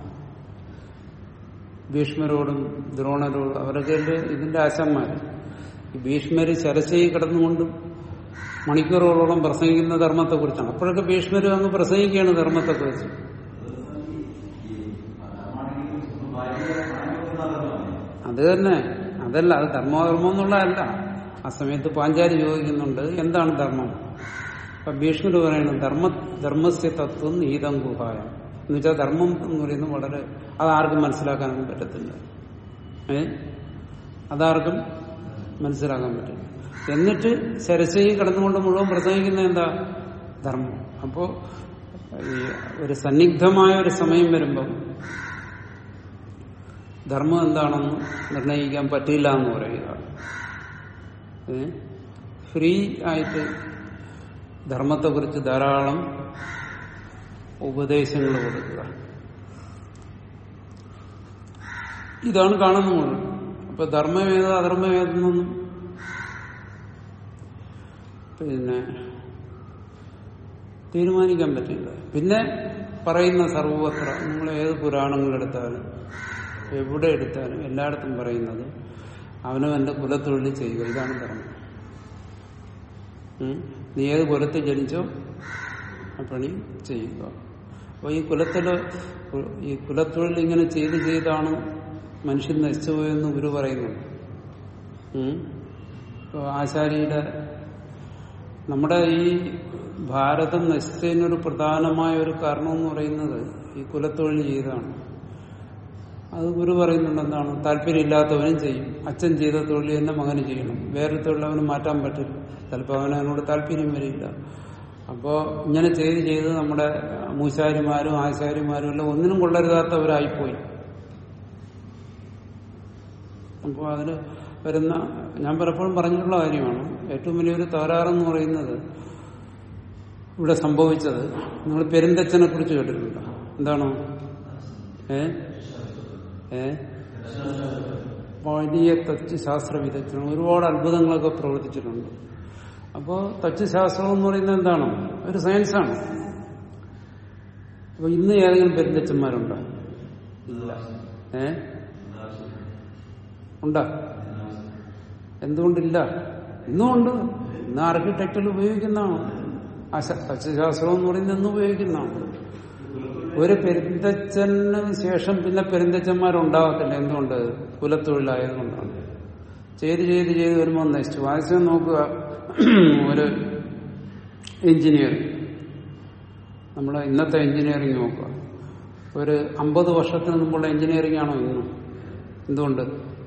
ഭീഷ്മരോടും ദ്രോണരോടും അവരൊക്കെ അല്ലേ ഇതിന്റെ ആശന്മാര് ഈ ഭീഷ്മര് ശരശയിൽ കിടന്നുകൊണ്ടും മണിക്കൂറുകളോളം പ്രസംഗിക്കുന്ന ധർമ്മത്തെക്കുറിച്ചാണ് അപ്പോഴൊക്കെ ഭീഷ്മരും അങ്ങ് പ്രസംഗിക്കുകയാണ് ധർമ്മത്തെക്കുറിച്ച് അത് തന്നെ അതല്ല അത് ധർമ്മധർമ്മം എന്നുള്ളതല്ല ആ സമയത്ത് പാഞ്ചാലി ചോദിക്കുന്നുണ്ട് എന്താണ് ധർമ്മം അപ്പൊ ഭീഷ്മർ പറയുന്നത് ധർമ്മ ധർമ്മസ്യ തത്വം നീതം ഗുഹായ എന്ന് വെച്ചാൽ ധർമ്മം എന്ന് പറയുന്നത് വളരെ അതാർക്കും മനസ്സിലാക്കാനൊന്നും പറ്റത്തില്ല ഏ അതാർക്കും മനസ്സിലാക്കാൻ പറ്റില്ല എന്നിട്ട് ശരശയി കടന്നുകൊണ്ട് മുഴുവൻ പ്രസംഗിക്കുന്ന എന്താ ധർമ്മം അപ്പോ ഈ ഒരു സന്നിഗ്ധമായ ഒരു സമയം വരുമ്പം ധർമ്മം എന്താണെന്ന് നിർണയിക്കാൻ പറ്റില്ല എന്ന് പറയുക ഏ? ഫ്രീ ആയിട്ട് ധർമ്മത്തെക്കുറിച്ച് ധാരാളം ഉപദേശങ്ങൾ കൊടുക്കുക ഇതാണ് കാണുന്നത് അപ്പൊ ധർമ്മമേത് അധർമ്മമേതെന്നൊന്നും പിന്നെ തീരുമാനിക്കാൻ പറ്റില്ല പിന്നെ പറയുന്ന സർവത്ര നിങ്ങൾ ഏത് പുരാണങ്ങളെടുത്താലും എവിടെ എടുത്താലും എല്ലായിടത്തും പറയുന്നത് അവനവന്റെ കുലത്തൊഴിൽ ചെയ്യുക ഇതാണ് ധർമ്മം ഉം? നീ ഏത് കുലത്തിൽ ജനിച്ചോ ആ പണി ചെയ്യുക അപ്പൊ ഈ കുലത്തില് ഈ കുലത്തൊഴിൽ ഇങ്ങനെ ചെയ്ത് ചെയ്താണ് മനുഷ്യൻ നശിച്ചുപോയെന്ന് ഗുരു പറയുന്നുണ്ട് ഉം? ഇപ്പൊ ആശാരിയുടെ നമ്മുടെ ഈ ഭാരതം നശിച്ചതിനൊരു പ്രധാനമായ ഒരു കാരണം എന്ന് പറയുന്നത് ഈ കുലത്തൊഴിൽ ചെയ്താണ് അത് ഗുരു പറയുന്നുണ്ട് എന്താണ് താല്പര്യമില്ലാത്തവനും ചെയ്യും അച്ഛൻ ചെയ്ത തൊഴിൽ തന്നെ മകന് ചെയ്യണം വേറെ തൊഴിൽ അവന് മാറ്റാൻ പറ്റില്ല ചിലപ്പോൾ അവന് അതിനോട് താല്പര്യം വരില്ല അപ്പോൾ ഇങ്ങനെ ചെയ്ത് ചെയ്ത് നമ്മുടെ മൂശാരിമാരും ആശാരിമാരും എല്ലാം ഒന്നിനും കൊള്ളരുതാത്തവരായിപ്പോയി അപ്പോൾ അതിൽ വരുന്ന ഞാൻ പലപ്പോഴും പറഞ്ഞിട്ടുള്ള കാര്യമാണ് ഏറ്റവും വലിയൊരു തകരാറെന്ന് പറയുന്നത് ഇവിടെ സംഭവിച്ചത് നിങ്ങൾ പെരുന്തച്ഛനെ കുറിച്ച് കേട്ടിട്ടുണ്ടോ എന്താണോ ഏ ഏ വലിയ തച്ച് ശാസ്ത്ര വിദഗ്ധനാണ് ഒരുപാട് അത്ഭുതങ്ങളൊക്കെ പ്രവർത്തിച്ചിട്ടുണ്ട് അപ്പോ തച്ച് ശാസ്ത്രം എന്ന് പറയുന്നത് എന്താണ് ഒരു സയൻസാണ് അപ്പൊ ഇന്ന് ഏതെങ്കിലും പെരുന്തച്ഛന്മാരുണ്ടോ ഇല്ല ഏ ഉണ്ടോ എന്തുകൊണ്ടില്ല ഇന്നുമുണ്ട് ഇന്ന് ആർക്കിടെക്റ്റിൽ ഉപയോഗിക്കുന്നതാണ് ആ ശ- തച്ചുശാസ്ത്രം എന്ന് പറയുന്നത് ഇന്ന് ഉപയോഗിക്കുന്നതാണ് ഒരു പെരുന്തച്ഛന് ശേഷം പിന്നെ പെരുന്തച്ഛന്മാരുണ്ടാകത്തില്ല എന്തുകൊണ്ട് കുലത്തൊഴിലായതുകൊണ്ടാണ് ചെയ്ത് ചെയ്ത് ചെയ്ത് വരുമ്പോൾ നശിച്ചു ആദ്യം നോക്കുക ഒരു എഞ്ചിനീയർ നമ്മുടെ ഇന്നത്തെ എഞ്ചിനീയറിംഗ് നോക്കുക ഒരു അമ്പത് വർഷത്തിന് മുമ്പുള്ള എഞ്ചിനീയറിംഗ് ആണോ ഇന്നും എന്തുകൊണ്ട്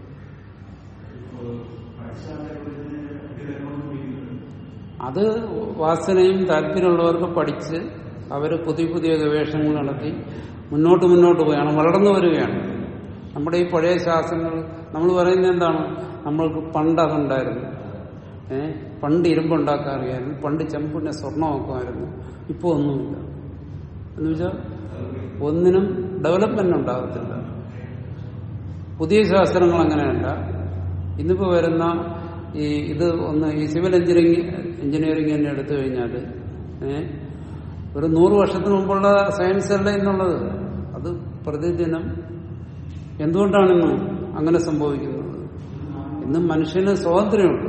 അത് വാസനയും താല്പര്യമുള്ളവർക്ക് പഠിച്ച് അവർ പുതിയ പുതിയ ഗവേഷണങ്ങൾ നടത്തി മുന്നോട്ട് മുന്നോട്ട് പോയാണ് വളർന്നു വരികയാണ് നമ്മുടെ ഈ പഴയ ശാസ്ത്രങ്ങൾ നമ്മൾ പറയുന്നത് എന്താണ് നമ്മൾക്ക് പണ്ട് അതുണ്ടായിരുന്നു ഏ പണ്ട് ഇരുമ്പുണ്ടാക്കാൻ അറിയായിരുന്നു പണ്ട് ചെമ്പിന്റെ സ്വർണ്ണമാക്കുമായിരുന്നു ഇപ്പോൾ ഒന്നുമില്ല എന്ന് വെച്ചാൽ ഒന്നിനും ഡെവലപ്മെന്റ് ഉണ്ടാകത്തില്ല പുതിയ ശാസ്ത്രങ്ങൾ അങ്ങനെയല്ല ഇന്നിപ്പോ വരുന്ന ഈ ഇത് ഒന്ന് ഈ സിവിൽ എഞ്ചിനീയറിംഗ് എഞ്ചിനീയറിംഗ് തന്നെ എടുത്തു കഴിഞ്ഞാൽ ഏഹ് ഒരു നൂറ് വർഷത്തിന് മുമ്പുള്ള സയൻസ് അല്ല എന്നുള്ളത് അത് പ്രതിദിനം എന്തുകൊണ്ടാണിന്ന് അങ്ങനെ സംഭവിക്കുന്നത് ഇന്ന് മനുഷ്യന് സ്വാതന്ത്ര്യമുണ്ട്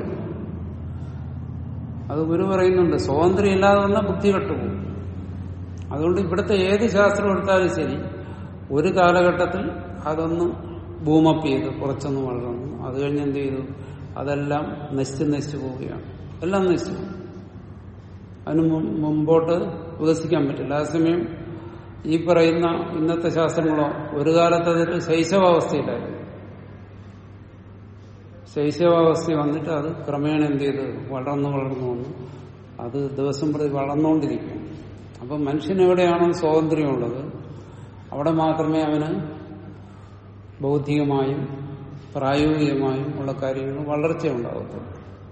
അത് ഗുരു പറയുന്നുണ്ട് സ്വാതന്ത്ര്യം ഇല്ലാതെ വന്നാൽ ബുദ്ധി കെട്ടുപോകും അതുകൊണ്ട് ഇവിടുത്തെ ഏത് ശാസ്ത്രം എടുത്താലും ശരി ഒരു കാലഘട്ടത്തിൽ അതൊന്ന് ബൂമപ്പ് ചെയ്തു കുറച്ചൊന്ന് വളർന്നു അത് കഴിഞ്ഞ് എന്ത് ചെയ്തു അതെല്ലാം നശിച്ച് നശിച്ചു പോവുകയാണ് എല്ലാം നശിച്ചു അതിന് മും- മുമ്പോട്ട് വികസിക്കാൻ പറ്റില്ല അതേസമയം ഈ പറയുന്ന ഇന്നത്തെ ശാസ്ത്രങ്ങളോ ഒരു കാലത്ത് അതൊരു ശൈശവാവസ്ഥയിലായിരുന്നു ശൈശവാവസ്ഥ വന്നിട്ട് അത് ക്രമേണ എന്ത് ചെയ്ത് വളർന്നു വളർന്നു വന്നു അത് ദിവസം പ്രതി വളർന്നുകൊണ്ടിരിക്കും അപ്പം മനുഷ്യനെവിടെയാണോ സ്വാതന്ത്ര്യമുള്ളത് അവിടെ മാത്രമേ അവന് ബൗദ്ധികമായും പ്രായോഗികമായും ഉള്ള കാര്യങ്ങൾ വളർച്ച ഉണ്ടാകത്തുള്ളൂ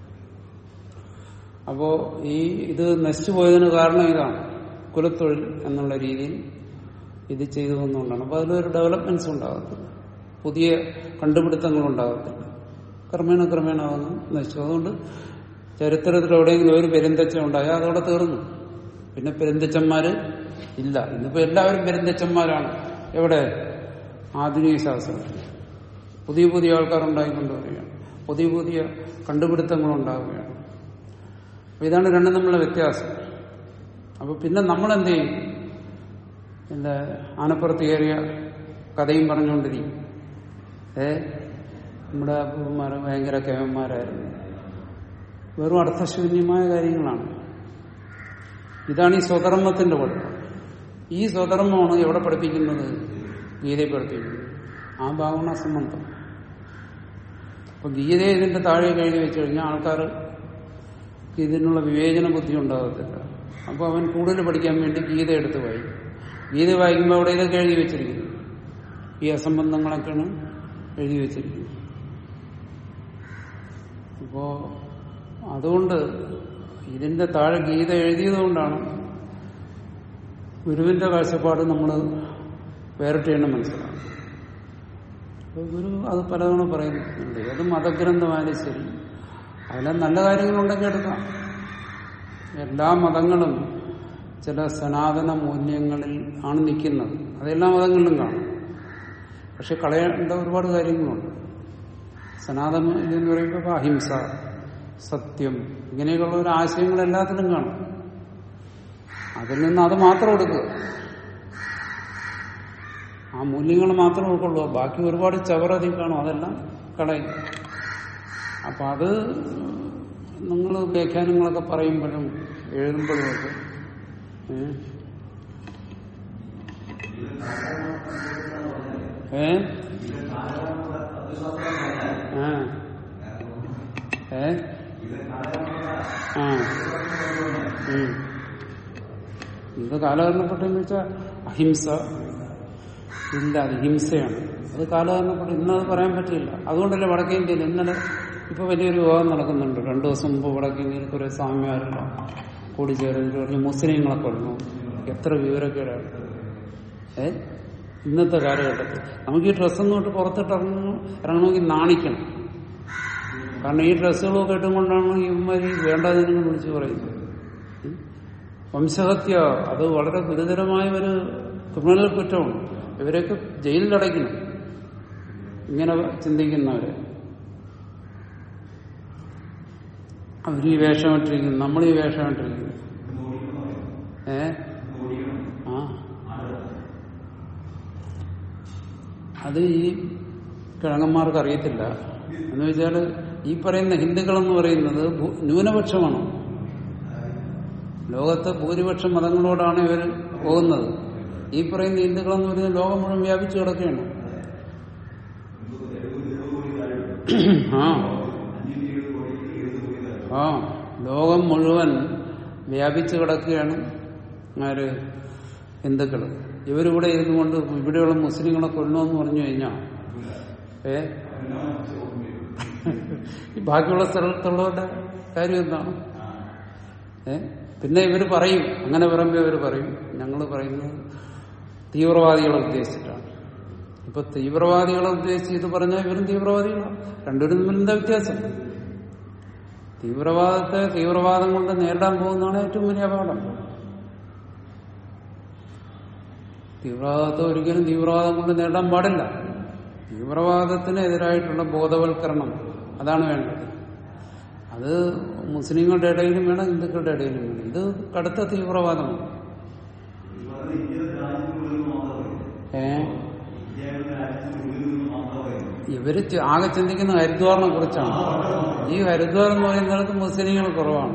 അപ്പോ ഈ ഇത് നശിച്ചു പോയതിന് കാരണം ഇതാണ് കുലത്തൊഴിൽ എന്നുള്ള രീതിയിൽ ഇത് ചെയ്തു വന്നുകൊണ്ടാണ് അപ്പൊ അതിലൊരു ഡെവലപ്മെന്റ്സ് ഉണ്ടാകത്തില്ല പുതിയ കണ്ടുപിടുത്തങ്ങൾ ഉണ്ടാകത്തില്ല ക്രമേണ ക്രമേണ അതൊന്നും നശിച്ചു അതുകൊണ്ട് ചരിത്രത്തിൽ എവിടെയെങ്കിലും ഒരു പെരുന്തച്ഛ ഉണ്ടായാൽ അതോടെ തീർന്നു പിന്നെ പെരുന്തച്ഛന്മാര് ഇല്ല ഇന്നിപ്പോ എല്ലാവരും പെരുന്തച്ഛന്മാരാണ് എവിടെ ആധുനിക ശാസ്ത്രത്തിൽ പുതിയ പുതിയ ആൾക്കാർ ഉണ്ടായിക്കൊണ്ടുവരികയാണ് പുതിയ പുതിയ കണ്ടുപിടുത്തങ്ങൾ ഉണ്ടാവുകയാണ് അപ്പൊ ഇതാണ് രണ്ടും തമ്മിലുള്ള വ്യത്യാസം അപ്പൊ പിന്നെ നമ്മൾ എന്ത് ചെയ്യും എന്റെ ആനപ്പുറത്ത് കയറിയ കഥയും പറഞ്ഞുകൊണ്ടിരിക്കും ഏ നമ്മുടെ അപ്പൂപ്പന്മാർ ഭയങ്കര കേവന്മാരായിരുന്നു വെറും അർത്ഥശൂന്യമായ കാര്യങ്ങളാണ് ഇതാണ് ഈ സ്വധർമ്മത്തിന്റെ കുഴപ്പം ഈ സ്വധർമ്മമാണ് എവിടെ പഠിപ്പിക്കുന്നത് ഗീതയെ പഠിപ്പിക്കുന്നത് ആ ഭാവന സംബന്ധം അപ്പൊ ഗീതയെ ഇതിന്റെ താഴെ കഴുകി വെച്ച് കഴിഞ്ഞാൽ ആൾക്കാർ ഇതിനുള്ള വിവേചന ബുദ്ധി ഉണ്ടാകത്തില്ല അപ്പൊ അവൻ കൂടുതൽ പഠിക്കാൻ വേണ്ടി ഗീത എടുത്ത് വായിക്കും ഗീത വായിക്കുമ്പോൾ അവിടെ ഇതൊക്കെ എഴുതി വെച്ചിരിക്കുന്നു ഈ അസംബന്ധങ്ങളൊക്കെയാണ് എഴുതി വെച്ചിരിക്കുന്നത് അപ്പോ അതുകൊണ്ട് ഇതിന്റെ താഴെ ഗീത എഴുതിയത് കൊണ്ടാണ് ഗുരുവിന്റെ കാഴ്ചപ്പാട് നമ്മൾ വേറിട്ടെണ്ണം മനസ്സിലാക്കും അപ്പൊ ഗുരു അത് പലതവണ പറയുന്നുണ്ട് ഏത് മതഗ്രന്ഥമായാലും ശരി അതിലെ നല്ല കാര്യങ്ങളുണ്ടെങ്കിൽ എടുക്കാം എല്ലാ മതങ്ങളും ചില സനാതന മൂല്യങ്ങളിൽ ആണ് നിൽക്കുന്നത് അതെല്ലാ മതങ്ങളിലും കാണും പക്ഷെ കളയേണ്ട ഒരുപാട് കാര്യങ്ങളുണ്ട് സനാതന മൂല്യം എന്ന് പറയുമ്പോൾ ഇപ്പൊ അഹിംസ സത്യം ഇങ്ങനെയൊക്കെയുള്ള ഒരു ആശയങ്ങൾ എല്ലാത്തിലും കാണും അതിൽ നിന്ന് അത് മാത്രം എടുക്കുക ആ മൂല്യങ്ങൾ മാത്രം ഉൾക്കൊള്ളുക ബാക്കി ഒരുപാട് ചവറതി കാണും അതെല്ലാം കളയും അപ്പൊ അത് നിങ്ങൾ വ്യാഖ്യാനങ്ങളൊക്കെ പറയുമ്പോഴും എഴുതുമ്പോഴും ഒക്കെ ഏ? ഏ ആ ഏ ആ ഉം. ഇത് കാലഹരണപ്പെട്ടെന്ന് വെച്ചാൽ അഹിംസ ഇല്ല അത് ഹിംസയാണ് അത് കാലഹരണപ്പെട്ട് ഇന്നത് പറയാൻ പറ്റില്ല അതുകൊണ്ടല്ലേ വടക്കേ ഇന്ത്യയിൽ ഇന്നലെ ഇപ്പൊ വലിയൊരു വിവാഹം നടക്കുന്നുണ്ട് രണ്ടു ദിവസം മുമ്പ് വടക്കേ ഇന്ത്യയിൽ കുറെ സ്വാമിമാരെല്ലാം കൂടി ചേർന്നിട്ട് പറഞ്ഞ് മുസ്ലിങ്ങളെ കൊല്ലണം എത്ര വിവരക്കേടാണ് ഏ ഇന്നത്തെ കാലഘട്ടത്തിൽ നമുക്ക് ഈ ഡ്രസ്സൊന്നും ഇട്ട് പുറത്തിട്ട് ഇറങ്ങണം ഇറങ്ങണമെങ്കിൽ നാണിക്കണം കാരണം ഈ ഡ്രസ്സുകളൊക്കെ ഇട്ടുകൊണ്ടാണ് ഇവന്മാർ ഈ വേണ്ടാതിനെ വിളിച്ചു പറയുന്നത് ഉം. വംശഹത്യ അത് വളരെ ഗുരുതരമായ ഒരു ക്രിമിനൽ കുറ്റമാണ് ഇവരെയൊക്കെ ജയിലിലടയ്ക്കണം ഇങ്ങനെ ചിന്തിക്കുന്നവരെ അവർ ഈ വേഷമിട്ടിരിക്കുന്നു നമ്മൾ ഈ വേഷമിട്ടിരിക്കുന്നു ഏ ആ അത് ഈ കിഴങ്ങന്മാർക്ക് അറിയത്തില്ല എന്ന് വെച്ചാൽ ഈ പറയുന്ന ഹിന്ദുക്കളെന്ന് പറയുന്നത് ഭൂ- ന്യൂനപക്ഷമാണ് ലോകത്തെ ഭൂരിപക്ഷം മതങ്ങളോടാണ് ഇവർ പോകുന്നത് ഈ പറയുന്ന ഹിന്ദുക്കളെന്ന് പറയുന്നത് ലോകം മുഴുവൻ വ്യാപിച്ചു കിടക്കുകയാണ് ആ ആ ലോകം മുഴുവൻ വ്യാപിച്ചു കിടക്കുകയാണ് ആര് ഹിന്ദുക്കൾ ഇവരിവിടെ ഇരുന്നുകൊണ്ട് ഇവിടെയുള്ള മുസ്ലിങ്ങളെ കൊല്ലണമെന്ന് പറഞ്ഞു കഴിഞ്ഞാൽ ഏ ഈ ബാക്കിയുള്ള സ്ഥലത്തുള്ളവരുടെ കാര്യം എന്താണ് ഏ പിന്നെ ഇവർ പറയും അങ്ങനെ പറയുമ്പോൾ ഇവർ പറയും ഞങ്ങൾ പറയുന്നത് തീവ്രവാദികളെ ഉദ്ദേശിച്ചിട്ടാണ് ഇപ്പൊ തീവ്രവാദികളെ ഉദ്ദേശിച്ച് ഇത് പറഞ്ഞാൽ ഇവരും തീവ്രവാദികളാണ് രണ്ടുപേരും തമ്മിൽ എന്താ വ്യത്യാസം തീവ്രവാദത്തെ തീവ്രവാദം കൊണ്ട് നേരിടാൻ പോകുന്നതാണ് ഏറ്റവും വലിയ അപകടം തീവ്രവാദത്തെ ഒരിക്കലും തീവ്രവാദം കൊണ്ട് നേടാൻ പാടില്ല തീവ്രവാദത്തിന് എതിരായിട്ടുള്ള ബോധവൽക്കരണം അതാണ് വേണ്ടത് അത് മുസ്ലിങ്ങളുടെ ഇടയിലും വേണം ഹിന്ദുക്കളുടെ ഇടയിലും വേണം ഇത് കടുത്ത തീവ്രവാദമാണ് ഏ ഇവര് ചി- ആകെ ചിന്തിക്കുന്ന ഹരിദ്വാറിനെ കുറിച്ചാണ് ഈ ഹരിദ്വാർ എന്ന് പറയുന്നിടത്ത് മുസ്ലിങ്ങൾ കുറവാണ്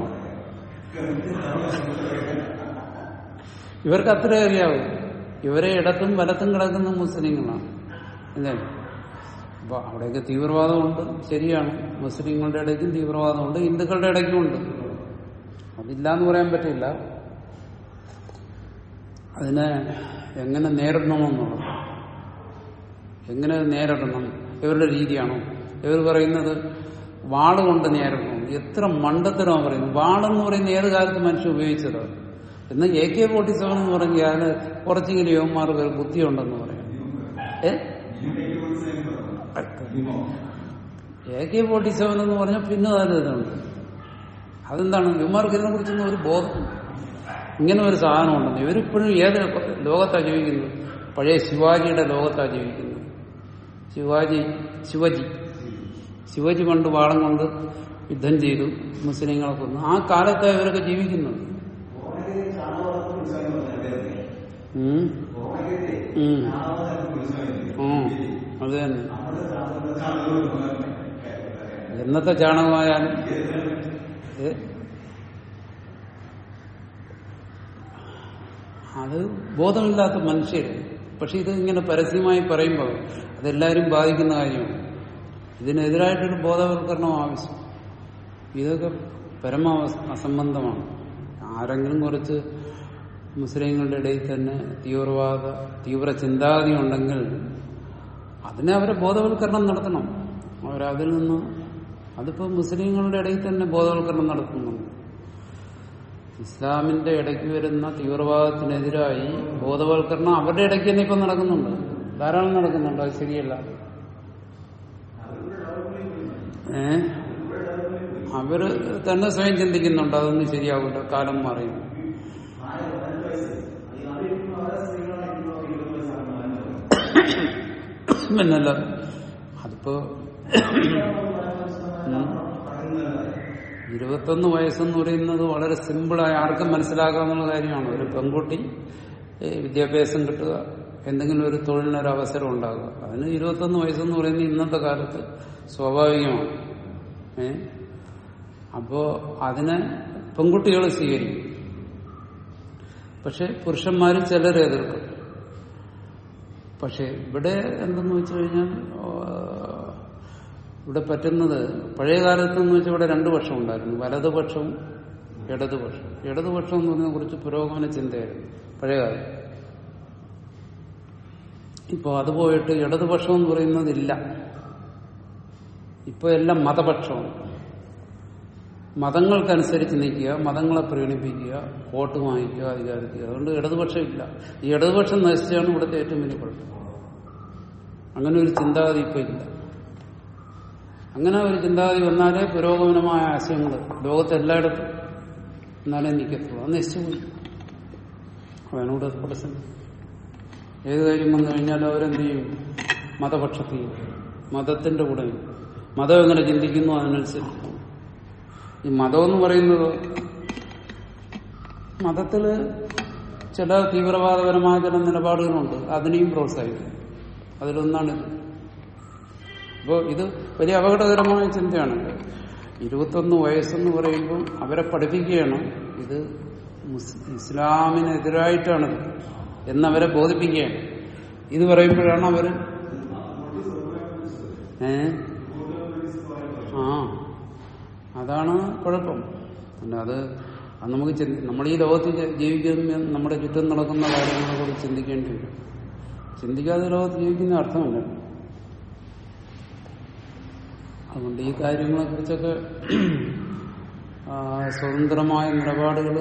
ഇവർക്ക് അത്രേ അറിയാവൂ ഇവരെ ഇടത്തും വലത്തും കിടക്കുന്ന മുസ്ലിങ്ങളാണ് അല്ലേ അപ്പൊ അവിടെയൊക്കെ തീവ്രവാദമുണ്ട് ശരിയാണ് മുസ്ലിങ്ങളുടെ ഇടയ്ക്കും തീവ്രവാദമുണ്ട് ഹിന്ദുക്കളുടെ ഇടയ്ക്കും ഉണ്ട് അതില്ല എന്ന് പറയാൻ പറ്റില്ല അതിനെ എങ്ങനെ നേരിടണമെന്നുള്ളത് എങ്ങനെ അത് നേരിടണം ഇവരുടെ രീതിയാണോ ഇവർ പറയുന്നത് വാള് കൊണ്ട് നേരിടണം എത്ര മണ്ടത്തരമാണ് പറയുന്നത് വാളെന്ന് പറയുന്ന ഏത് കാലത്ത് മനുഷ്യൻ ഉപയോഗിച്ചത് എന്നാൽ എ കെ ഫോർട്ടി സെവൻ എന്ന് പറഞ്ഞാൽ കുറച്ചെങ്കിലും യുവന്മാർക്ക് ഒരു ബുദ്ധിയുണ്ടെന്ന് പറയാം ഏ എ കെ ഫോർട്ടി സെവൻ എന്ന് പറഞ്ഞാൽ പിന്നെ അതിലുണ്ട് അതെന്താണ് യുവന്മാർക്ക് ഇതിനെ കുറിച്ചൊന്നും ഒരു ബോധം ഇങ്ങനെ ഒരു സാധനം ഉണ്ടെന്ന് ഇവരിപ്പോഴും ഏത് ലോകത്താ ജീവിക്കുന്നത് പഴയ ശിവാജിയുടെ ലോകത്താ ജീവിക്കുന്നത് ശിവാജി ശിവജി ശിവജി പണ്ട് വാളം കൊണ്ട് യുദ്ധം ചെയ്തു മുസ്ലിങ്ങളെ കൊന്നു ആ കാലത്താണ് ഇവരൊക്കെ ജീവിക്കുന്നത് ഉം. ഉം. ഉം. അത് തന്നെ എന്നത്തെ ചാണകമായാലും ഏ? അത് ബോധമില്ലാത്ത മനുഷ്യർ പക്ഷെ ഇത് ഇങ്ങനെ പരസ്യമായി പറയുമ്പോൾ അതെല്ലാവരും ബാധിക്കുന്ന കാര്യമാണ് ഇതിനെതിരായിട്ടൊരു ബോധവൽക്കരണം ആവശ്യം ഇതൊക്കെ പരമ അസംബന്ധമാണ് ആരെങ്കിലും കുറച്ച് മുസ്ലിങ്ങളുടെ ഇടയിൽ തന്നെ തീവ്രവാദ തീവ്ര ചിന്താഗതി ഉണ്ടെങ്കിൽ അതിനെ അവരെ ബോധവൽക്കരണം നടത്തണം അവരതിൽ നിന്ന് അതിപ്പോ മുസ്ലിങ്ങളുടെ ഇടയിൽ തന്നെ ബോധവൽക്കരണം നടത്തുന്നുണ്ട് ഇസ്ലാമിന്റെ ഇടയ്ക്ക് വരുന്ന തീവ്രവാദത്തിനെതിരായി ബോധവൽക്കരണം അവരുടെ ഇടയ്ക്ക് തന്നെ ഇപ്പൊ നടക്കുന്നുണ്ട് ധാരാളം നടക്കുന്നുണ്ട് അത് ശരിയല്ല ഏ അവര് തന്നെ സ്വയം ചിന്തിക്കുന്നുണ്ട് അതൊന്നും ശരിയാവില്ല കാലം മാറിയും പിന്നല്ല അതിപ്പോ ഉം. ഇരുപത്തൊന്ന് വയസ്സെന്ന് പറയുന്നത് വളരെ സിമ്പിളായി ആർക്കും മനസ്സിലാക്കാവുന്ന കാര്യമാണ് ഒരു പെൺകുട്ടി ഏ, വിദ്യാഭ്യാസം കിട്ടുക എന്തെങ്കിലും ഒരു തൊഴിലിനൊരു അവസരം ഉണ്ടാകുക അതിന് ഇരുപത്തൊന്ന് വയസ്സെന്ന് പറയുന്നത് ഇന്നത്തെ കാലത്ത് സ്വാഭാവികമാണ് ഏ അപ്പോ അതിനെ പെൺകുട്ടികൾ സ്വീകരിക്കും പക്ഷെ പുരുഷന്മാർ ചിലർ എതിർക്കും പക്ഷെ ഇവിടെ എന്തെന്ന് വെച്ച് കഴിഞ്ഞാൽ ആ, ഇവിടെ പറ്റുന്നത് പഴയ കാലത്ത് എന്ന് വെച്ചാൽ ഇവിടെ രണ്ടു പക്ഷം ഉണ്ടായിരുന്നു വലതുപക്ഷവും ഇടതുപക്ഷം ഇടതുപക്ഷം എന്ന് പറഞ്ഞാൽ കുറച്ച് പുരോഗമന ചിന്തയായിരുന്നു പഴയ കാലം ഇപ്പോൾ അത് പോയിട്ട് ഇടതുപക്ഷം എന്ന് പറയുന്നതില്ല ഇപ്പോൾ എല്ലാം മതപക്ഷമാണ് മതങ്ങൾക്കനുസരിച്ച് നിൽക്കുക മതങ്ങളെ പ്രീണിപ്പിക്കുക വോട്ട് വാങ്ങിക്കുക അധികാരത്തിൽ അതുകൊണ്ട് ഇടതുപക്ഷം ഇല്ല ഈ ഇടതുപക്ഷം നശിച്ചാണ് ഇവിടുത്തെ ഏറ്റവും വലിയ കുഴപ്പം അങ്ങനെ ഒരു ചിന്താഗതി ഇപ്പൊ ഇല്ല അങ്ങനെ ഒരു ചിന്താഗതി വന്നാലേ പുരോഗമനമായ ആശയങ്ങൾ ലോകത്ത് എല്ലായിടത്തും എന്നാലേ നിൽക്കത്തുള്ളൂ അത് നശിച്ചുപോയി അവനോട് പ്രശ്നം ഏത് കാര്യം വന്നു കഴിഞ്ഞാൽ അവരെന്ത് ചെയ്യും മതപക്ഷത്തിൽ മതത്തിന്റെ കൂടെ മതം എങ്ങനെ ചിന്തിക്കുന്നു അതിനനുസരിച്ച് ഈ മതം എന്ന് പറയുന്നത് മതത്തില് ചില തീവ്രവാദപരമായ ചില നിലപാടുകളുണ്ട് അതിനെയും പ്രോത്സാഹിക്കും അതിലൊന്നാണിത് അപ്പോൾ ഇത് വലിയ അപകടകരമായ ചിന്തയാണ് ഇരുപത്തൊന്ന് വയസ്സെന്ന് പറയുമ്പോൾ അവരെ പഠിപ്പിക്കുകയാണ് ഇത് മുസ്- ഇസ്ലാമിനെതിരായിട്ടാണിത് എന്നവരെ ബോധിപ്പിക്കുകയാണ് ഇത് പറയുമ്പോഴാണ് അവര് ഏ ആ അതാണ് കുഴപ്പം അല്ല അത് അത് നമുക്ക് ചിന്തി- നമ്മൾ ഈ ലോകത്ത് ജ- ജീവിക്കുന്ന നമ്മുടെ ചുറ്റും നടക്കുന്ന കാര്യങ്ങളെ കുറിച്ച് ചിന്തിക്കേണ്ടി വരും ചിന്തിക്കാതെ ലോകത്ത് ജീവിക്കുന്ന അർത്ഥമില്ല അതുകൊണ്ട് ഈ കാര്യങ്ങളെ കുറിച്ചൊക്കെ സ്വതന്ത്രമായ നിലപാടുകൾ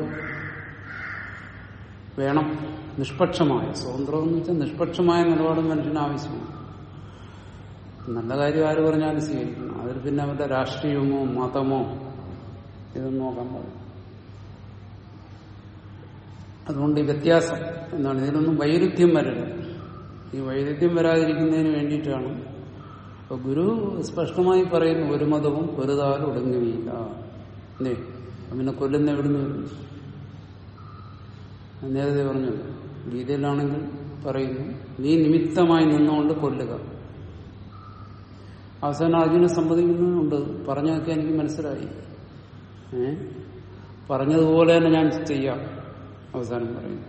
വേണം നിഷ്പക്ഷമായ സ്വതന്ത്രം എന്ന് വെച്ചാൽ നിഷ്പക്ഷമായ നിലപാട് മനുഷ്യന് ആവശ്യമാണ് നല്ല കാര്യം ആര് പറഞ്ഞാലും സ്വീകരിക്കണം അതിൽ പിന്നെ അവരുടെ രാഷ്ട്രീയമോ മതമോ ഇതൊന്നും നോക്കാൻ പാടില്ല അതുകൊണ്ട് ഈ വ്യത്യാസം എന്താണ് ഇതിനൊന്നും വൈരുദ്ധ്യം വരരുത് ഈ വൈരുദ്ധ്യം വരാതിരിക്കുന്നതിന് വേണ്ടിയിട്ടാണ് അപ്പൊ ഗുരു സ്പഷ്ടമായി പറയുന്നു ഒരു മതവും വെറുതാലും ഒടുങ്ങുകയില്ല എന്തേ പിന്നെ കൊല്ലുന്ന എവിടുന്ന് വരുന്നു ഞാൻ നേരത്തെ പറഞ്ഞു ഗീതയിലാണെങ്കിൽ പറയുന്നു നീ നിമിത്തമായി നിന്നുകൊണ്ട് കൊല്ലുക അവസാനം അർജുനെ സമ്മതിക്കുന്നുണ്ട് പറഞ്ഞൊക്കെ എനിക്ക് മനസ്സിലായി ഏ പറഞ്ഞതുപോലെ തന്നെ ഞാൻ ചെയ്യാം അവസാനം പറയുന്നു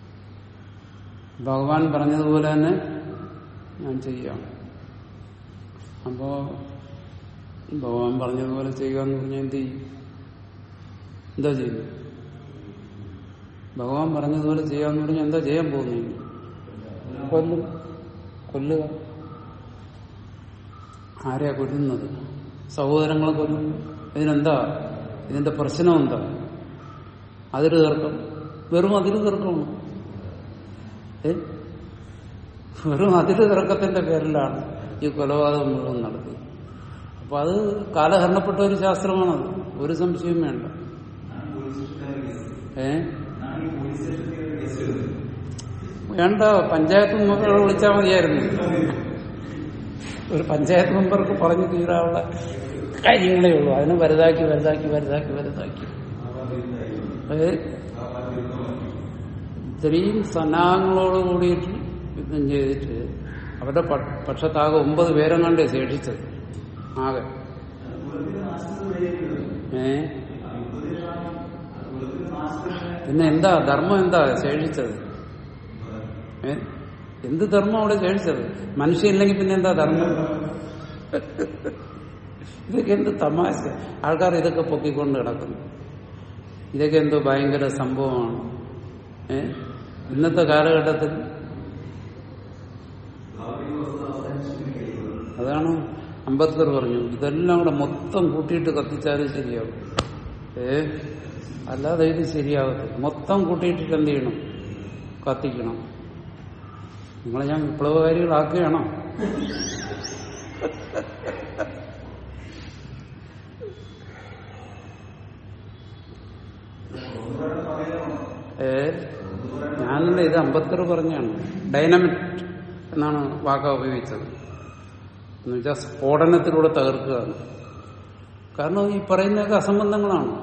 ഭഗവാൻ പറഞ്ഞതുപോലെ തന്നെ ഞാൻ ചെയ്യാം അപ്പോ ഭഗവാൻ പറഞ്ഞതുപോലെ ചെയ്യുക എന്ന് പറഞ്ഞാൽ എന്ത് ചെയ്യും എന്താ ചെയ്യുന്നു ഭഗവാൻ പറഞ്ഞതുപോലെ ചെയ്യാന്ന് പറഞ്ഞാൽ എന്താ ചെയ്യാൻ പോകുന്നു കൊല്ലും കൊല്ലുക ആരെയാ കൊല്ലുന്നത് സഹോദരങ്ങളെ കൊല്ലുന്നു ഇതിനെന്താ ഇതിന്റെ പ്രശ്നം എന്താ അതിര് തീർക്കം വെറും അതിര് തീർക്കമാണ് ഏ വെറും അതിര് തീർക്കത്തിന്റെ പേരിലാണ് ഈ കൊലപാതകം മുഴുവൻ നടത്തി അപ്പൊ അത് കാലഹരണപ്പെട്ട ഒരു ശാസ്ത്രമാണത് ഒരു സംശയവും വേണ്ട ഏ വേണ്ട പഞ്ചായത്ത് മെമ്പറെ വിളിച്ചാൽ മതിയായിരുന്നു ഒരു പഞ്ചായത്ത് മെമ്പർക്ക് പറഞ്ഞു തീരാനുള്ള കാര്യങ്ങളേ ഉള്ളൂ അതിനെ വലുതാക്കി വലുതാക്കി വലുതാക്കി വലുതാക്കി അത് ഇത്രയും സന്നാഹങ്ങളോട് കൂടിയിട്ട് യുദ്ധം ചെയ്തിട്ട് അവരുടെ പ- പക്ഷത്താകെ ഒമ്പത് പേരെങ്ങാണ്ടേ ശേഷിച്ചത് ആകെ ഏ പിന്നെ എന്താ ധർമ്മം എന്താ ശേഷിച്ചത് ഏ എന്ത് ധർമ്മം അവിടെ ശേഷിച്ചത് മനുഷ്യനില്ലെങ്കിൽ പിന്നെ എന്താ ധർമ്മം ഇതൊക്കെ എന്ത് തമാശ ആൾക്കാർ ഇതൊക്കെ പൊക്കിക്കൊണ്ട് കിടക്കുന്നു ഇതൊക്കെ എന്തോ ഭയങ്കര സംഭവമാണ് ഏ ഇന്നത്തെ കാലഘട്ടത്തിൽ അതാണ് അംബേദ്കർ പറഞ്ഞു ഇതെല്ലാം കൂടെ മൊത്തം കൂട്ടിയിട്ട് കത്തിച്ചാലും ശരിയാവും ഏ അല്ലാതെ ഇത് ശരിയാവത്തില്ല മൊത്തം കൂട്ടിയിട്ടിട്ട് എന്ത് ചെയ്യണം കത്തിക്കണം നിങ്ങളെ ഞാൻ വിപ്ലവകാരികളാക്കുകയാണോ ഏ ഞാനല്ല ഇത് അംബേദ്കർ പറഞ്ഞാണ് ഡൈനമിറ്റ് എന്നാണ് വാക്ക ഉപയോഗിച്ചത് എന്നുവെച്ചാൽ സ്ഫോടനത്തിലൂടെ തകർക്കുക എന്ന്. കാരണം ഈ പറയുന്നതൊക്കെ അസംബന്ധങ്ങളാണ്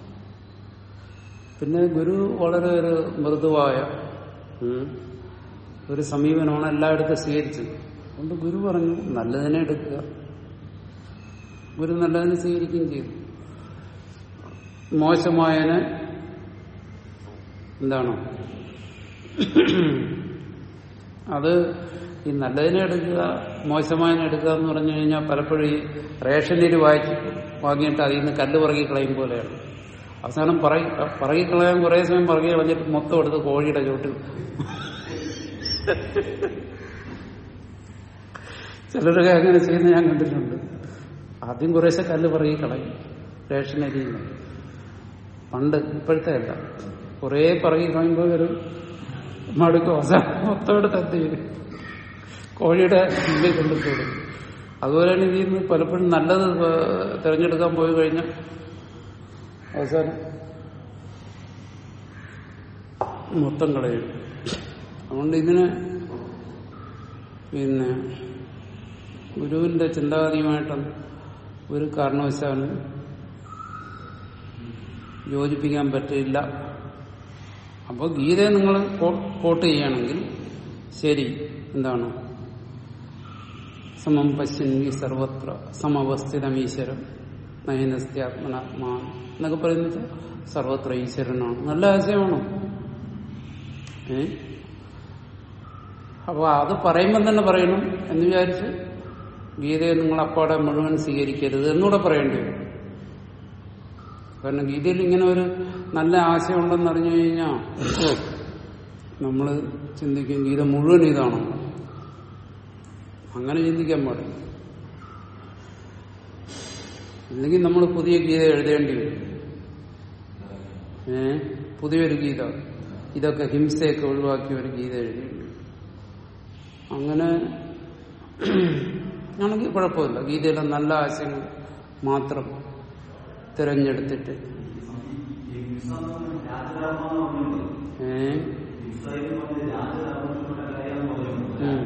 പിന്നെ ഗുരു വളരെ ഒരു മൃദുവായ ഉം, ഒരു സമീപനമാണ് എല്ലായിടത്തും സ്വീകരിച്ചത് അതുകൊണ്ട് ഗുരു പറഞ്ഞു നല്ലതിനെ എടുക്കുക ഗുരു നല്ലതിനെ സ്വീകരിക്കുകയും ചെയ്തു മോശമായതിനെ എന്താണ് അത് ഈ നല്ലതിനെ എടുക്കുക മോശമായതിനെ എടുക്കുക എന്ന് പറഞ്ഞു കഴിഞ്ഞാൽ പലപ്പോഴും ഈ റേഷനരി വായിച്ച് വാങ്ങിയിട്ട് അതിൽ നിന്ന് കല്ല് പറക്കി കളയും പോലെയാണ് അവസാനം പറയി പറക്കി കളയാൻ കുറേ സമയം പറക്കി കളഞ്ഞിട്ട് മൊത്തം എടുത്ത് കോഴിയുടെ ചോട്ടിൽ ചിലരൊക്കെ അങ്ങനെ ചെയ്യുന്ന ഞാൻ കണ്ടിട്ടുണ്ട് ആദ്യം കുറേശ്ശെ കല്ല് പറക്കി കളയും റേഷനരിയിൽ നിന്ന് പണ്ട് ഇപ്പോഴത്തെ അല്ല കുറേ പറകി കഴിയുമ്പോൾ ഒരു മടുക്കും അവസാനം മൊത്തം എടുത്ത് എന്ത് ചെയ്യും കോഴിയുടെ മുമ്പിൽ കൊണ്ടിട്ടോടും അതുപോലെയാണ് ഇതിൽ നിന്ന് പലപ്പോഴും നല്ലത് ഏഹ്, തിരഞ്ഞെടുക്കാൻ പോയി കഴിഞ്ഞാൽ അവസാനം മൊത്തം കളയും അതുകൊണ്ട് ഇതിന് പിന്നെ ഗുരുവിന്റെ ചിന്താഗതിയുമായിട്ടൊന്നും ഒരു കാരണവശാലും യോജിപ്പിക്കാൻ പറ്റില്ല അപ്പോൾ ഗീതയെ നിങ്ങൾ കോട്ട് ചെയ്യുകയാണെങ്കിൽ ശരി എന്താണ് സമം പശ്യന്തി സർവത്ര സമവസ്ഥിതം ഈശ്വരം നയനസ്ത്യാത്മനാത്മാ എന്നൊക്കെ പറയുന്നത് സർവത്ര ഈശ്വരനാണ് നല്ല ആശയമാണോ ഏ അപ്പൊ അത് പറയുമ്പം തന്നെ പറയണം എന്ന് വിചാരിച്ച് ഗീതയെ നിങ്ങൾ അപ്പാടെ മുഴുവൻ സ്വീകരിക്കരുത് എന്നൂടെ പറയേണ്ടി വരും കാരണം ഗീതയിൽ ഇങ്ങനെ ഒരു നല്ല ആശയം ഉണ്ടെന്ന് അറിഞ്ഞു കഴിഞ്ഞാൽ നമ്മൾ ചിന്തിക്കും ഗീത മുഴുവൻ ഇതാണോ അങ്ങനെ ചിന്തിക്കാൻ പാടില്ല ഇല്ലെങ്കിൽ നമ്മൾ പുതിയ ഗീത എഴുതേണ്ടി വരും ഏ പുതിയൊരു ഗീത ഇതൊക്കെ ഹിംസയൊക്കെ ഒഴിവാക്കി ഒരു ഗീത എഴുതേണ്ടി വരും അങ്ങനെ ആണെങ്കിൽ കുഴപ്പമില്ല ഗീതയിലെ നല്ല ആശയങ്ങൾ മാത്രം തിരഞ്ഞെടുത്തിട്ട് ഏ ഉം.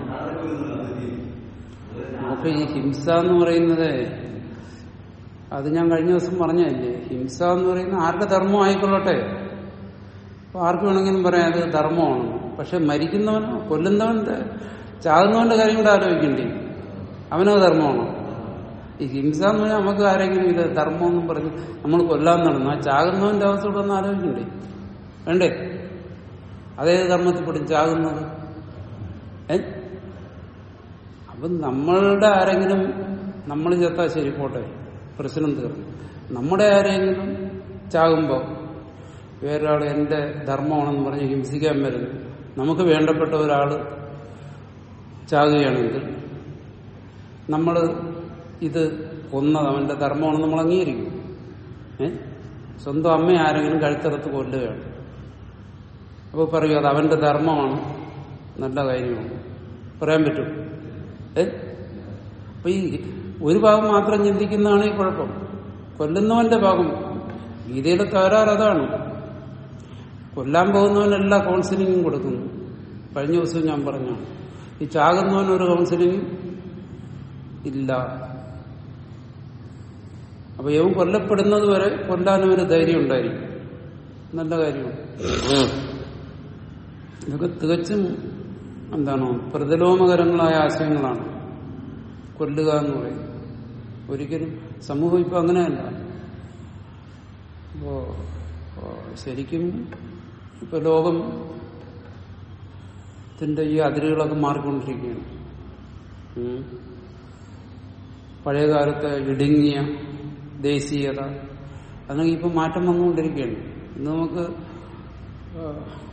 അപ്പൊ ഈ ഹിംസ എന്ന് പറയുന്നത് അത് ഞാൻ കഴിഞ്ഞ ദിവസം പറഞ്ഞല്ലേ ഹിംസ എന്ന് പറയുന്നത് ആരുടെ ധർമ്മം ആയിക്കൊള്ളട്ടെ അപ്പൊ ആർക്ക് വേണമെങ്കിലും പറയാം അത് ധർമ്മമാണ് പക്ഷെ മരിക്കുന്നവനോ കൊല്ലുന്നവന്റെ ചാകുന്നവന്റെ കാര്യം കൂടെ ആലോചിക്കണ്ടേ അവനോ ധർമ്മമാണോ ഈ ഹിംസ എന്ന് പറഞ്ഞാൽ നമുക്ക് ആരെങ്കിലും ഇത് ധർമ്മമെന്നും പറഞ്ഞ് നമ്മൾ കൊല്ലാൻ നടന്നു ആ ചാകുന്നവന്റെ അവസ്ഥ കൂടെ ഒന്ന് ആലോചിക്കണ്ടേ വേണ്ടേ അതേത് ധർമ്മത്തിൽപ്പെടും ചാകുന്നത് ഏ അപ്പം നമ്മളുടെ ആരെങ്കിലും നമ്മൾ ചത്താൽ ശരി പോട്ടെ പ്രശ്നം തീർന്നു നമ്മുടെ ആരെങ്കിലും ചാകുമ്പോൾ വേറൊരാൾ എന്റെ ധർമ്മമാണെന്ന് പറഞ്ഞ് ഹിംസിക്കാൻ വരുന്നു നമുക്ക് വേണ്ടപ്പെട്ട ഒരാൾ ചാകുകയാണെങ്കിൽ നമ്മൾ ഇത് കൊന്നത് അവന്റെ ധർമ്മമാണെന്ന് നമ്മൾ അംഗീകരിക്കും ഏ സ്വന്തം അമ്മ ആരെങ്കിലും കഴുത്തറത്ത് കൊല്ലുകയാണ് അപ്പോൾ പറയൂ അത് അവന്റെ ധർമ്മമാണ് നല്ല കാര്യമാണ് പറയാൻ പറ്റും ഏ അപ്പൊ ഈ ഒരു ഭാഗം മാത്രം ചിന്തിക്കുന്നതാണ് ഈ കുഴപ്പം കൊല്ലുന്നവന്റെ ഭാഗം ഗീതയുടെ തകരാറ് അതാണ് കൊല്ലാൻ പോകുന്നവനെല്ലാ കൗൺസിലിങ്ങും കൊടുക്കുന്നു കഴിഞ്ഞ ദിവസം ഞാൻ പറഞ്ഞു ഈ ചാകുന്നവൻ ഒരു കൗൺസിലിങ്ങും ഇല്ല അപ്പൊ യവൻ കൊല്ലപ്പെടുന്നത് വരെ കൊല്ലാനും ഒരു ധൈര്യം ഉണ്ടായിരിക്കും നല്ല കാര്യമാണ് ഇതൊക്കെ തികച്ചും എന്താണോ പ്രതിലോമകരങ്ങളായ ആശയങ്ങളാണ് കൊല്ലുക എന്ന് പറയുന്നത് ഒരിക്കലും സമൂഹം ഇപ്പൊ അങ്ങനെയല്ല അപ്പോ അപ്പോ ശരിക്കും ഇപ്പൊ ലോകം ത്തിന്റെ ഈ അതിരുകളൊക്കെ മാറിക്കൊണ്ടിരിക്കുകയാണ് ഉം. പഴയ കാലത്തെ ഇടുങ്ങിയ ദേശീയത അതൊക്കെ ഇപ്പൊ മാറ്റം വന്നുകൊണ്ടിരിക്കുകയാണ് ഇന്ന് നമുക്ക് ആ,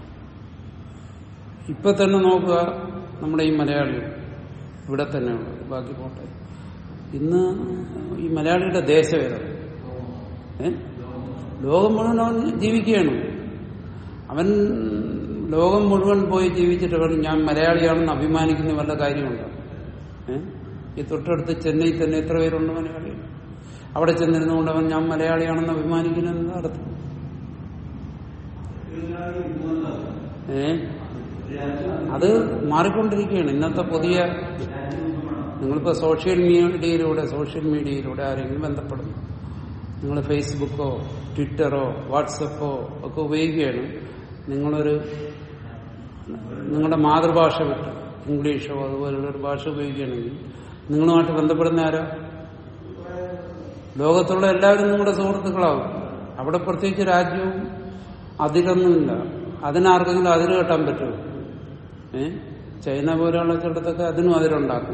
ഇപ്പൊ തന്നെ നോക്കുക നമ്മുടെ ഈ മലയാളികൾ ഇവിടെ തന്നെയുള്ളത് ബാക്കി പോട്ടെ ഇന്ന് ഈ മലയാളിയുടെ ദേശം ഏതാണ് ഏ ലോകം മുഴുവൻ അവൻ ജീവിക്കുകയാണ് അവൻ ലോകം മുഴുവൻ പോയി ജീവിച്ചിട്ട് അവൻ ഞാൻ മലയാളിയാണെന്ന് അഭിമാനിക്കുന്ന വല്ല കാര്യമുണ്ടോ ഏ ഈ തൊട്ടടുത്ത് ചെന്നൈ തന്നെ എത്ര പേരുണ്ട് മലയാളികൾ അവിടെ ചെന്നിരുന്നുകൊണ്ട് അവൻ ഞാൻ മലയാളിയാണെന്ന് അഭിമാനിക്കുന്ന എന്താ അർത്ഥം ഏ അത് മാറിക്കൊണ്ടിരിക്കുകയാണ് ഇന്നത്തെ പുതിയ നിങ്ങളിപ്പോ സോഷ്യൽ മീഡിയയിലൂടെ സോഷ്യൽ മീഡിയയിലൂടെ ആരെങ്കിലും ബന്ധപ്പെടുന്നു നിങ്ങൾ ഫേസ്ബുക്കോ ട്വിറ്ററോ വാട്സപ്പോ ഒക്കെ ഉപയോഗിക്കുകയാണ് നിങ്ങളൊരു നിങ്ങളുടെ മാതൃഭാഷ വിട്ട് ഇംഗ്ലീഷോ അതുപോലുള്ള ഒരു ഭാഷ ഉപയോഗിക്കുകയാണെങ്കിൽ നിങ്ങളുമായിട്ട് ബന്ധപ്പെടുന്ന ആരാ ലോകത്തുള്ള എല്ലാവരും നിങ്ങളുടെ സുഹൃത്തുക്കളാവും അവിടെ പ്രത്യേകിച്ച് രാജ്യവും അതിലൊന്നുമില്ല അതിനാർക്കെങ്കിലും അതിര് കെട്ടാൻ പറ്റുമോ ഏ ചൈന പോലെയുള്ള ചിലടത്തൊക്കെ അതിനും അതിലുണ്ടാക്കും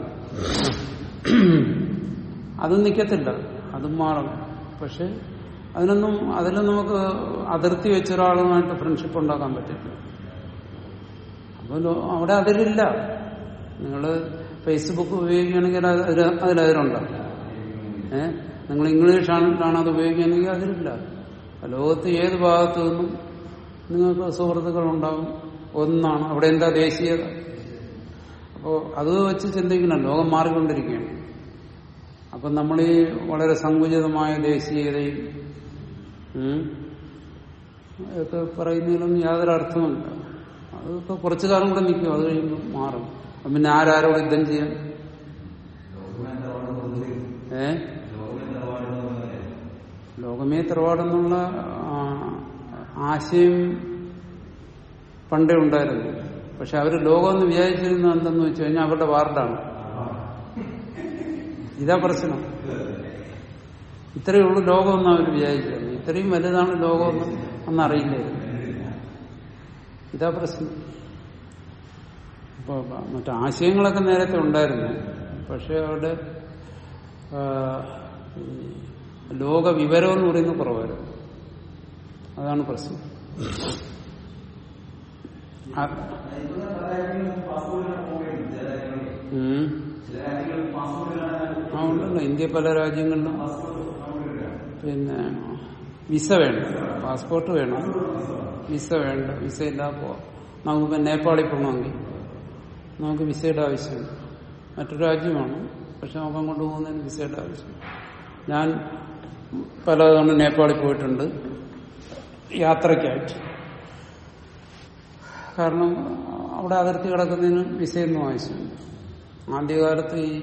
അതും നിൽക്കത്തില്ല അതും മാറും പക്ഷെ അതിനൊന്നും അതിലും നമുക്ക് അതിർത്തി വെച്ച ഒരാളുമായിട്ട് ഫ്രണ്ട്ഷിപ്പ് ഉണ്ടാക്കാൻ പറ്റില്ല അപ്പോൾ ലോ- അവിടെ അതിലില്ല നിങ്ങൾ ഫേസ്ബുക്ക് ഉപയോഗിക്കുകയാണെങ്കിൽ അത് അതിൽ- അതിലതിലുണ്ടാവും ഏ നിങ്ങൾ ഇംഗ്ലീഷ് ആണ് അത് ഉപയോഗിക്കുകയാണെങ്കിൽ അതിലില്ല ലോകത്ത് ഏത് ഭാഗത്തു നിന്നും നിങ്ങൾക്ക് സുഹൃത്തുക്കൾ ഉണ്ടാവും ഒന്നാണ് അവിടെ എന്താ ദേശീയത അപ്പോ അത് വെച്ച് ചിന്തിക്കണം ലോകം മാറിക്കൊണ്ടിരിക്കുകയാണ് അപ്പൊ നമ്മൾ ഈ വളരെ സങ്കുചിതമായ ദേശീയതയും ഉം, ഒക്കെ പറയുന്നതിലൊന്നും യാതൊരു അർത്ഥമില്ല അതിപ്പോ കുറച്ചു കാലം കൂടെ നിൽക്കും അത് കഴിയുമ്പോൾ മാറും അപ്പൊ പിന്നെ ആരാരോട് യുദ്ധം ചെയ്യാൻ ഏ ലോകമേ തറവാടെന്നുള്ള ആ, ആശയം പണ്ടേ ഉണ്ടായിരുന്നു പക്ഷെ അവര് ലോകമെന്ന് വിചാരിച്ചിരുന്നത് എന്തെന്ന് വെച്ച് കഴിഞ്ഞാൽ അവരുടെ വാർഡാണ് ഇതാ പ്രശ്നം ഇത്രയേ ഉള്ളൂ ലോകമെന്ന് അവർ വിചാരിച്ചിരുന്നു ഇത്രയും വലുതാണ് ലോകമെന്ന് അന്നറിയില്ലായിരുന്നു ഇതാ പ്രശ്നം ഇപ്പൊ മറ്റു ആശയങ്ങളൊക്കെ നേരത്തെ ഉണ്ടായിരുന്നു പക്ഷെ അവിടെ ആ, ഈ ലോക വിവരം എന്ന് പറയുന്നത് കുറവായിരുന്നു അതാണ് പ്രശ്നം ആ- ഉം. ആ ഉണ്ടല്ലോ ഇന്ത്യ പല രാജ്യങ്ങളിലും പിന്നെ വിസ വേണ്ട പാസ്പോർട്ട് വേണം വിസ വേണ്ട വിസ ഇല്ലാതെ പോവാം നമുക്കിപ്പോൾ നേപ്പാളിൽ പോകണമെങ്കിൽ നമുക്ക് വിസയുടെ ആവശ്യമുണ്ട് മറ്റൊരു രാജ്യമാണ് പക്ഷെ നമുക്ക് അങ്ങോട്ട് പോകുന്നതിന് വിസയുടെ ആവശ്യം ഞാൻ പലതവണ നേപ്പാളിൽ പോയിട്ടുണ്ട് യാത്രയ്ക്കായിട്ട് കാരണം അവിടെ അതിർത്തി കിടക്കുന്നതിന് വിസയൊന്നും ആവശ്യമില്ല ആദ്യകാലത്ത് ഈ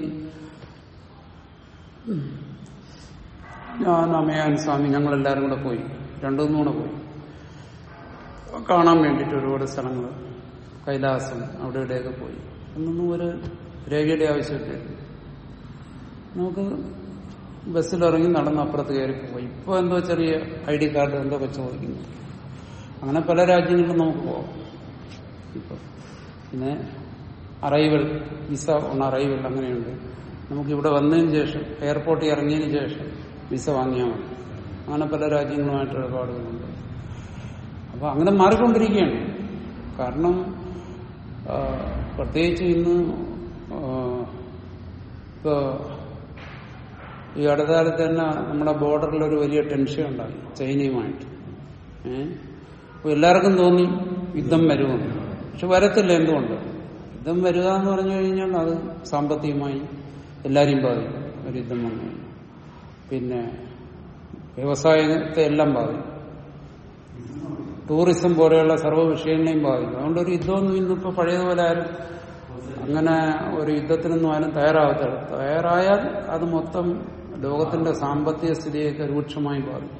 ഞാൻ അമയാൻ സ്വാമി ഞങ്ങളെല്ലാവരും കൂടെ പോയി രണ്ടു മൂന്ന് പോയി കാണാൻ വേണ്ടിയിട്ട് ഒരുപാട് സ്ഥലങ്ങൾ കൈലാസം അവിടെ ഇവിടെയൊക്കെ പോയി അന്നൊന്നും ഒരു രേഖയുടെ ആവശ്യമില്ലായിരുന്നു നമുക്ക് ബസ്സിലിറങ്ങി നടന്ന് അപ്പുറത്ത് കയറി പോയി ഇപ്പൊ എന്തോ ചെറിയ ഐ ഡി കാർഡ് എന്തൊക്കെ ചോദിക്കുന്നു അങ്ങനെ പല രാജ്യങ്ങളിലും നമുക്ക് പോകാം ഇപ്പൊ പിന്നെ അറൈവൽ വിസ ഓൺ അറൈവൽ അങ്ങനെയുണ്ട് നമുക്ക് ഇവിടെ വന്നതിന് ശേഷം എയർപോർട്ടിൽ ഇറങ്ങിയതിന് ശേഷം വിസ വാങ്ങിയാൽ മതി അങ്ങനെ പല രാജ്യങ്ങളുമായിട്ട് ഇടപാടുകളുണ്ട് അപ്പൊ അങ്ങനെ മാറിക്കൊണ്ടിരിക്കുകയാണ് കാരണം ആ, പ്രത്യേകിച്ച് ഇന്ന് ആ, ഇപ്പോ ഈ അടുത്ത കാലത്ത് തന്നെ നമ്മുടെ ബോർഡറിൽ ഒരു വലിയ ടെൻഷൻ ഉണ്ടായി ചൈനയുമായിട്ട് ഏഹ് അപ്പൊ എല്ലാവർക്കും തോന്നി യുദ്ധം വരുമെന്ന് പക്ഷെ വരത്തില്ല എന്തുകൊണ്ട് യുദ്ധം വരിക എന്ന് പറഞ്ഞു കഴിഞ്ഞാൽ അത് സാമ്പത്തികമായി എല്ലാരെയും ബാധിക്കും ഒരു യുദ്ധം വന്നു കഴിഞ്ഞാൽ പിന്നെ വ്യവസായത്തെ എല്ലാം ബാധിക്കും ടൂറിസം പോലെയുള്ള സർവ്വ വിഷയങ്ങളെയും ബാധിക്കും അതുകൊണ്ട് ഒരു യുദ്ധമൊന്നും ഇന്നിപ്പോ പഴയതുപോലെ ആരും അങ്ങനെ ഒരു യുദ്ധത്തിനൊന്നും ആരും തയ്യാറാകത്തില്ല തയ്യാറായാൽ അത് മൊത്തം ലോകത്തിന്റെ സാമ്പത്തിക സ്ഥിതിയൊക്കെ രൂക്ഷമായി ബാധിക്കും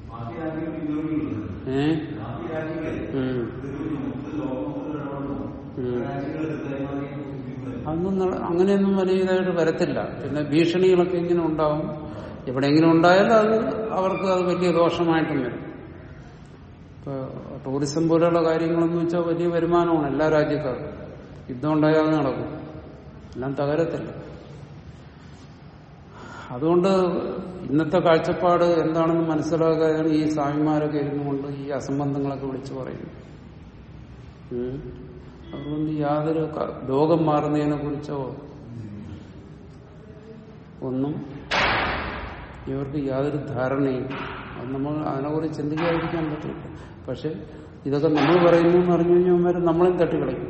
ഏ ഉം. ഉം. അതൊന്നും നട- അങ്ങനെയൊന്നും വലിയതായിട്ട് വരത്തില്ല പിന്നെ ഭീഷണികളൊക്കെ ഇങ്ങനെ ഉണ്ടാവും എവിടെയെങ്കിലും ഉണ്ടായാൽ അത് അവർക്ക് അത് വലിയ ദോഷമായിട്ടും വരും ഇപ്പൊ ടൂറിസം പോലെയുള്ള കാര്യങ്ങളെന്ന് വെച്ചാൽ വലിയ വരുമാനമാണ് എല്ലാ രാജ്യക്കാർക്കും യുദ്ധം ഉണ്ടായാൽ അത് നടക്കും എല്ലാം തകരത്തില്ല അതുകൊണ്ട് ഇന്നത്തെ കാഴ്ചപ്പാട് എന്താണെന്ന് മനസ്സിലാക്കാതെയാണ് ഈ സ്വാമിമാരൊക്കെ ഇരുന്നുകൊണ്ട് ഈ അസംബന്ധങ്ങളൊക്കെ വിളിച്ചു പറയുന്നത് ഉം. അതുകൊണ്ട് യാതൊരു ക- ലോകം മാറുന്നതിനെ കുറിച്ചോ ഒന്നും ഇവർക്ക് യാതൊരു ധാരണയും അത് നമ്മൾ അതിനെക്കുറിച്ച് ചിന്തിക്കാതിരിക്കാൻ പറ്റില്ല പക്ഷെ ഇതൊക്കെ നമ്മൾ പറയുന്നു എന്ന് പറഞ്ഞു കഴിഞ്ഞാൽ അവന്മാര് നമ്മളെയും തട്ടിക്കളയും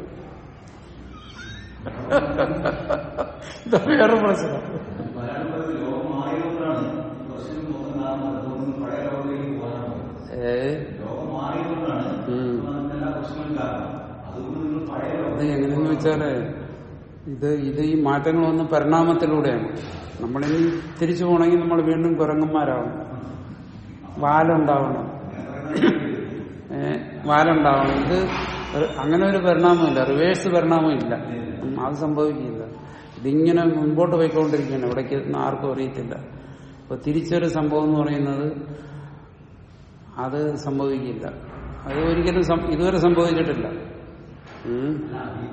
ഇത് വേറെ പ്രശ്നം ലോകം മാറിയതുകൊണ്ടാണ് ഈ പ്രശ്നം മൊത്തം കാണുന്നത് അതുകൊണ്ട് പഴയ ലോകത്തിലേക്ക് പോകാനാണ് ഏ ലോകം മാറിയതുകൊണ്ടാണ് ഉം. എല്ലാ പ്രശ്നങ്ങളും കാരണം അതുകൊണ്ട് നിങ്ങൾ പഴയ അത് ലോകത്തേക്ക് എങ്ങനെയെന്ന് വെച്ചാല് ഇത് ഇത് ഈ മാറ്റങ്ങൾ വന്ന് പരിണാമത്തിലൂടെയാണ് നമ്മളിനി തിരിച്ചു പോകണമെങ്കിൽ നമ്മൾ വീണ്ടും കുരങ്ങന്മാരാവണം വാലുണ്ടാവണം ഏ, വാലുണ്ടാവണം ഇത് ഒരു- അങ്ങനെ ഒരു പരിണാമമില്ല റിവേഴ്സ് പരിണാമമില്ല ഉം, അത് സംഭവിക്കില്ല ഇതിങ്ങനെ മുൻപോട്ട് പോയിക്കൊണ്ടിരിക്കുകയാണ് ഇവിടേക്ക് എത്തുന്ന ആർക്കും അറിയത്തില്ല അപ്പൊ തിരിച്ചൊരു സംഭവം എന്ന് പറയുന്നത് അത് സംഭവിക്കില്ല അത് ഒരിക്കലും സം- ഇതുവരെ സംഭവിച്ചിട്ടില്ല ഉം. ഉം.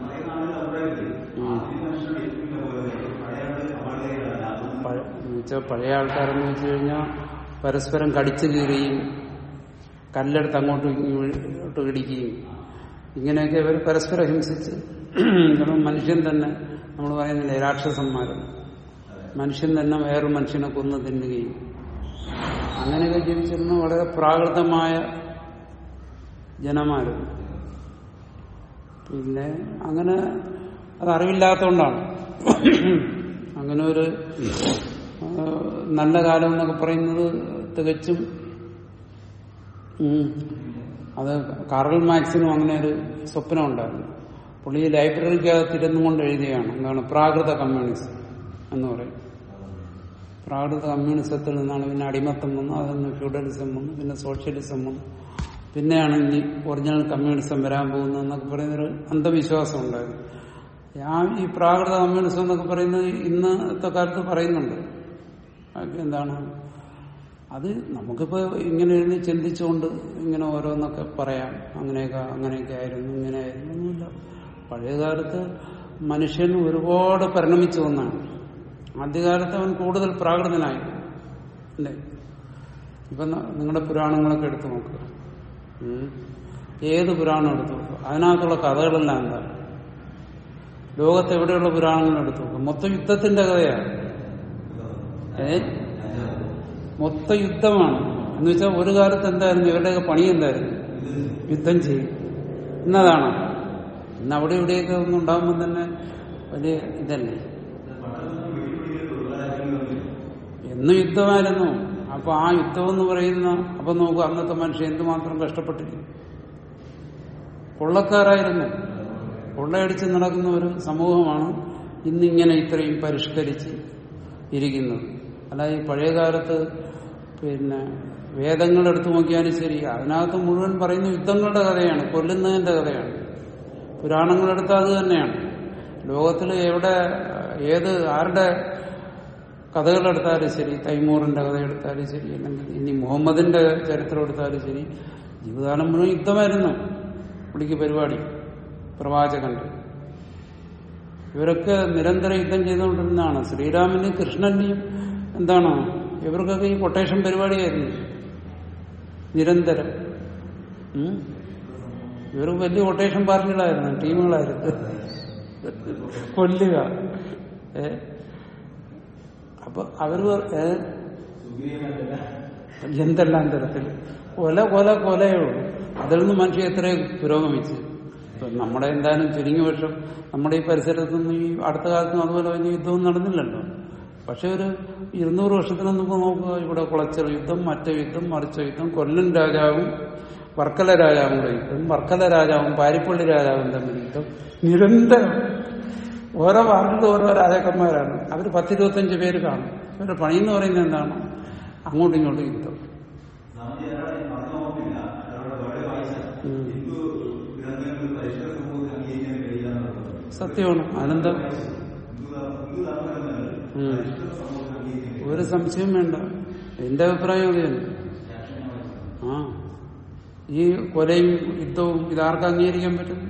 പഴ- എന്നുവെച്ചാൽ പഴയ ആൾക്കാരെന്ന് വെച്ച് കഴിഞ്ഞാൽ പരസ്പരം കടിച്ചു കീറുകയും കല്ലെടുത്ത് അങ്ങോട്ട് ഇങ്ങോട്ട് ഇടിക്കുകയും ഇങ്ങനെയൊക്കെ അവർ പരസ്പരം ഹിംസിച്ച് കാരണം മനുഷ്യൻ തന്നെ നമ്മൾ പറയുന്നില്ലേ രാക്ഷസന്മാരും മനുഷ്യൻ തന്നെ വേറൊരു മനുഷ്യനെ കൊന്നു തിന്നുകയും അങ്ങനെയൊക്കെ ജീവിച്ചിരുന്ന വളരെ പ്രാകൃതമായ ജനമാരും പിന്നെ അങ്ങനെ അത് അറിവില്ലാത്തതുകൊണ്ടാണ് അങ്ങനെ ഒരു ആ, നല്ല കാലം എന്നൊക്കെ പറയുന്നത് തികച്ചും ഉം, അത് കാർൽ മാക്സിനും അങ്ങനെ ഒരു സ്വപ്നം ഉണ്ടായിരുന്നു പുള്ളി ലൈബ്രറിക്കകത്തിരുന്നു കൊണ്ട് എഴുതിയാണ് എന്താണ് പ്രാകൃത കമ്മ്യൂണിസം എന്ന് പറയും പ്രാകൃത കമ്മ്യൂണിസത്തിൽ നിന്നാണ് പിന്നെ അടിമത്തം വന്നു അതിൽ നിന്ന് ഫ്യൂഡലിസം വന്നു പിന്നെ സോഷ്യലിസം വന്നു പിന്നെയാണ് ഇനി ഒറിജിനൽ കമ്മ്യൂണിസം വരാൻ പോകുന്നതെന്നൊക്കെ പറയുന്നൊരു അന്ധവിശ്വാസം ഉണ്ടായിരുന്നു ആ ഈ പ്രാകൃത കമ്മ്യൂണിസം എന്നൊക്കെ പറയുന്നത് ഇന്നത്തെ കാലത്ത് പറയുന്നുണ്ട് അത് എന്താണ് അത് നമുക്കിപ്പോ ഇങ്ങനെ ഇരുന്ന് ചിന്തിച്ചുകൊണ്ട് ഇങ്ങനെ ഓരോന്നൊക്കെ പറയാം അങ്ങനെയൊക്കെ അങ്ങനെയൊക്കെ ആയിരുന്നു ഇങ്ങനെ ആയിരുന്നു ഒന്നുമില്ല പഴയ കാലത്ത് മനുഷ്യൻ ഒരുപാട് പരിണമിച്ചു വന്നാണ് ആദ്യകാലത്ത് അവൻ കൂടുതൽ പ്രാകൃതനായി അല്ലേ ഇപ്പൊ ന- നിങ്ങളുടെ പുരാണങ്ങളൊക്കെ എടുത്തു നോക്കുക ഉം. ഏത് പുരാണം എടുത്തു നോക്കുക അതിനകത്തുള്ള കഥകളെല്ലാം എന്താ ലോകത്ത് എവിടെയുള്ള പുരാണങ്ങൾ എടുത്തു നോക്കുക മൊത്തം യുദ്ധത്തിന്റെ കഥയാണ് ഏ മൊത്തം യുദ്ധമാണ് എന്ന് വെച്ചാൽ ഒരു കാലത്ത് എന്തായിരുന്നു ഇവരുടെയൊക്കെ പണി എന്തായിരുന്നു യുദ്ധം ചെയ്യും ഇന്നതാണ് ഇന്ന് അവിടെ ഇവിടെയൊക്കെ ഒന്നും ഉണ്ടാകുമ്പോൾ തന്നെ വലിയ ഇതല്ലേ എന്നും യുദ്ധമായിരുന്നു അപ്പൊ ആ യുദ്ധം എന്ന് പറയുന്ന അപ്പൊ നോക്കൂ അന്നത്തെ മനുഷ്യൻ എന്തുമാത്രം കഷ്ടപ്പെട്ടിരിക്കും കൊള്ളക്കാരായിരുന്നു കൊള്ളയടിച്ച് നടക്കുന്ന ഒരു സമൂഹമാണ് ഇന്നിങ്ങനെ ഇത്രയും പരിഷ്കരിച്ച് ഇരിക്കുന്നത് അല്ല ഈ പഴയ കാലത്ത് പിന്നെ വേദങ്ങൾ എടുത്തു നോക്കിയാലും ശരി അതിനകത്ത് മുഴുവൻ പറയുന്ന യുദ്ധങ്ങളുടെ കഥയാണ് കൊല്ലുന്നതിന്റെ കഥയാണ് പുരാണങ്ങളെടുത്താൽ അത് തന്നെയാണ് ലോകത്തിൽ എവിടെ ഏത് ആരുടെ കഥകളെടുത്താലും ശരി തൈമൂറിന്റെ കഥ എടുത്താലും ശരി അല്ലെങ്കിൽ ഇനി മുഹമ്മദിന്റെ ചരിത്രം എടുത്താലും ശരി ജീവിതകാലം മുഴുവൻ യുദ്ധമായിരുന്നു പുള്ളിക്ക് പരിപാടി പ്രവാചകന്റെ ഇവരൊക്കെ നിരന്തരം യുദ്ധം ചെയ്തുകൊണ്ടിരുന്നതാണ് ശ്രീരാമന്റെയും കൃഷ്ണന്റെയും എന്താണ് ഇവർക്കൊക്കെ ഈ കൊട്ടേഷൻ പരിപാടിയായിരുന്നു നിരന്തരം ഉം? ഇവർ വലിയ കൊട്ടേഷൻ പാർട്ടികളായിരുന്നു ടീമുകളായിരുന്നു കൊല്ലുക ഏ അപ്പൊ അവർ ഏ എന്തെല്ലാം തരത്തിൽ കൊല കൊല കൊലയേ ഉള്ളൂ അതിൽ നിന്ന് മനുഷ്യൻ എത്രയും പുരോഗമിച്ച് ഇപ്പൊ നമ്മുടെ എന്തായാലും ചുരുങ്ങിയ വർഷം നമ്മുടെ ഈ പരിസരത്തൊന്നും ഈ അടുത്ത കാലത്തും അതുപോലെ വലിയ യുദ്ധവും നടന്നില്ലല്ലോ പക്ഷെ ഒരു ഇരുന്നൂറ് വർഷത്തിന് മുമ്പ് നോക്കുക ഇവിടെ കുളച്ചൽ യുദ്ധം മറ്റേ യുദ്ധം മറിച്ച യുദ്ധം കൊല്ലൻ രാജാവും വർക്കല രാജാവും കൂടെ യുദ്ധം വർക്കല രാജാവും പാരിപ്പള്ളി രാജാവും തമ്മിൽ യുദ്ധം നിരന്തരം ഓരോ വാർഡിലും ഓരോ രാജാക്കന്മാരാണ് അവർ പത്തിരുപത്തഞ്ച് പേര് കാണും ഇവരുടെ പണി എന്ന് പറയുന്നത് എന്താണ് അങ്ങോട്ടും ഇങ്ങോട്ടും യുദ്ധം ഉം. സത്യമാണ് അനന്തം ഉം. ഒരു സംശയം വേണ്ട എന്റെ അഭിപ്രായം അത് തന്നെ ആ ഈ കൊലയും യുദ്ധവും ഇതാർക്ക് അംഗീകരിക്കാൻ പറ്റും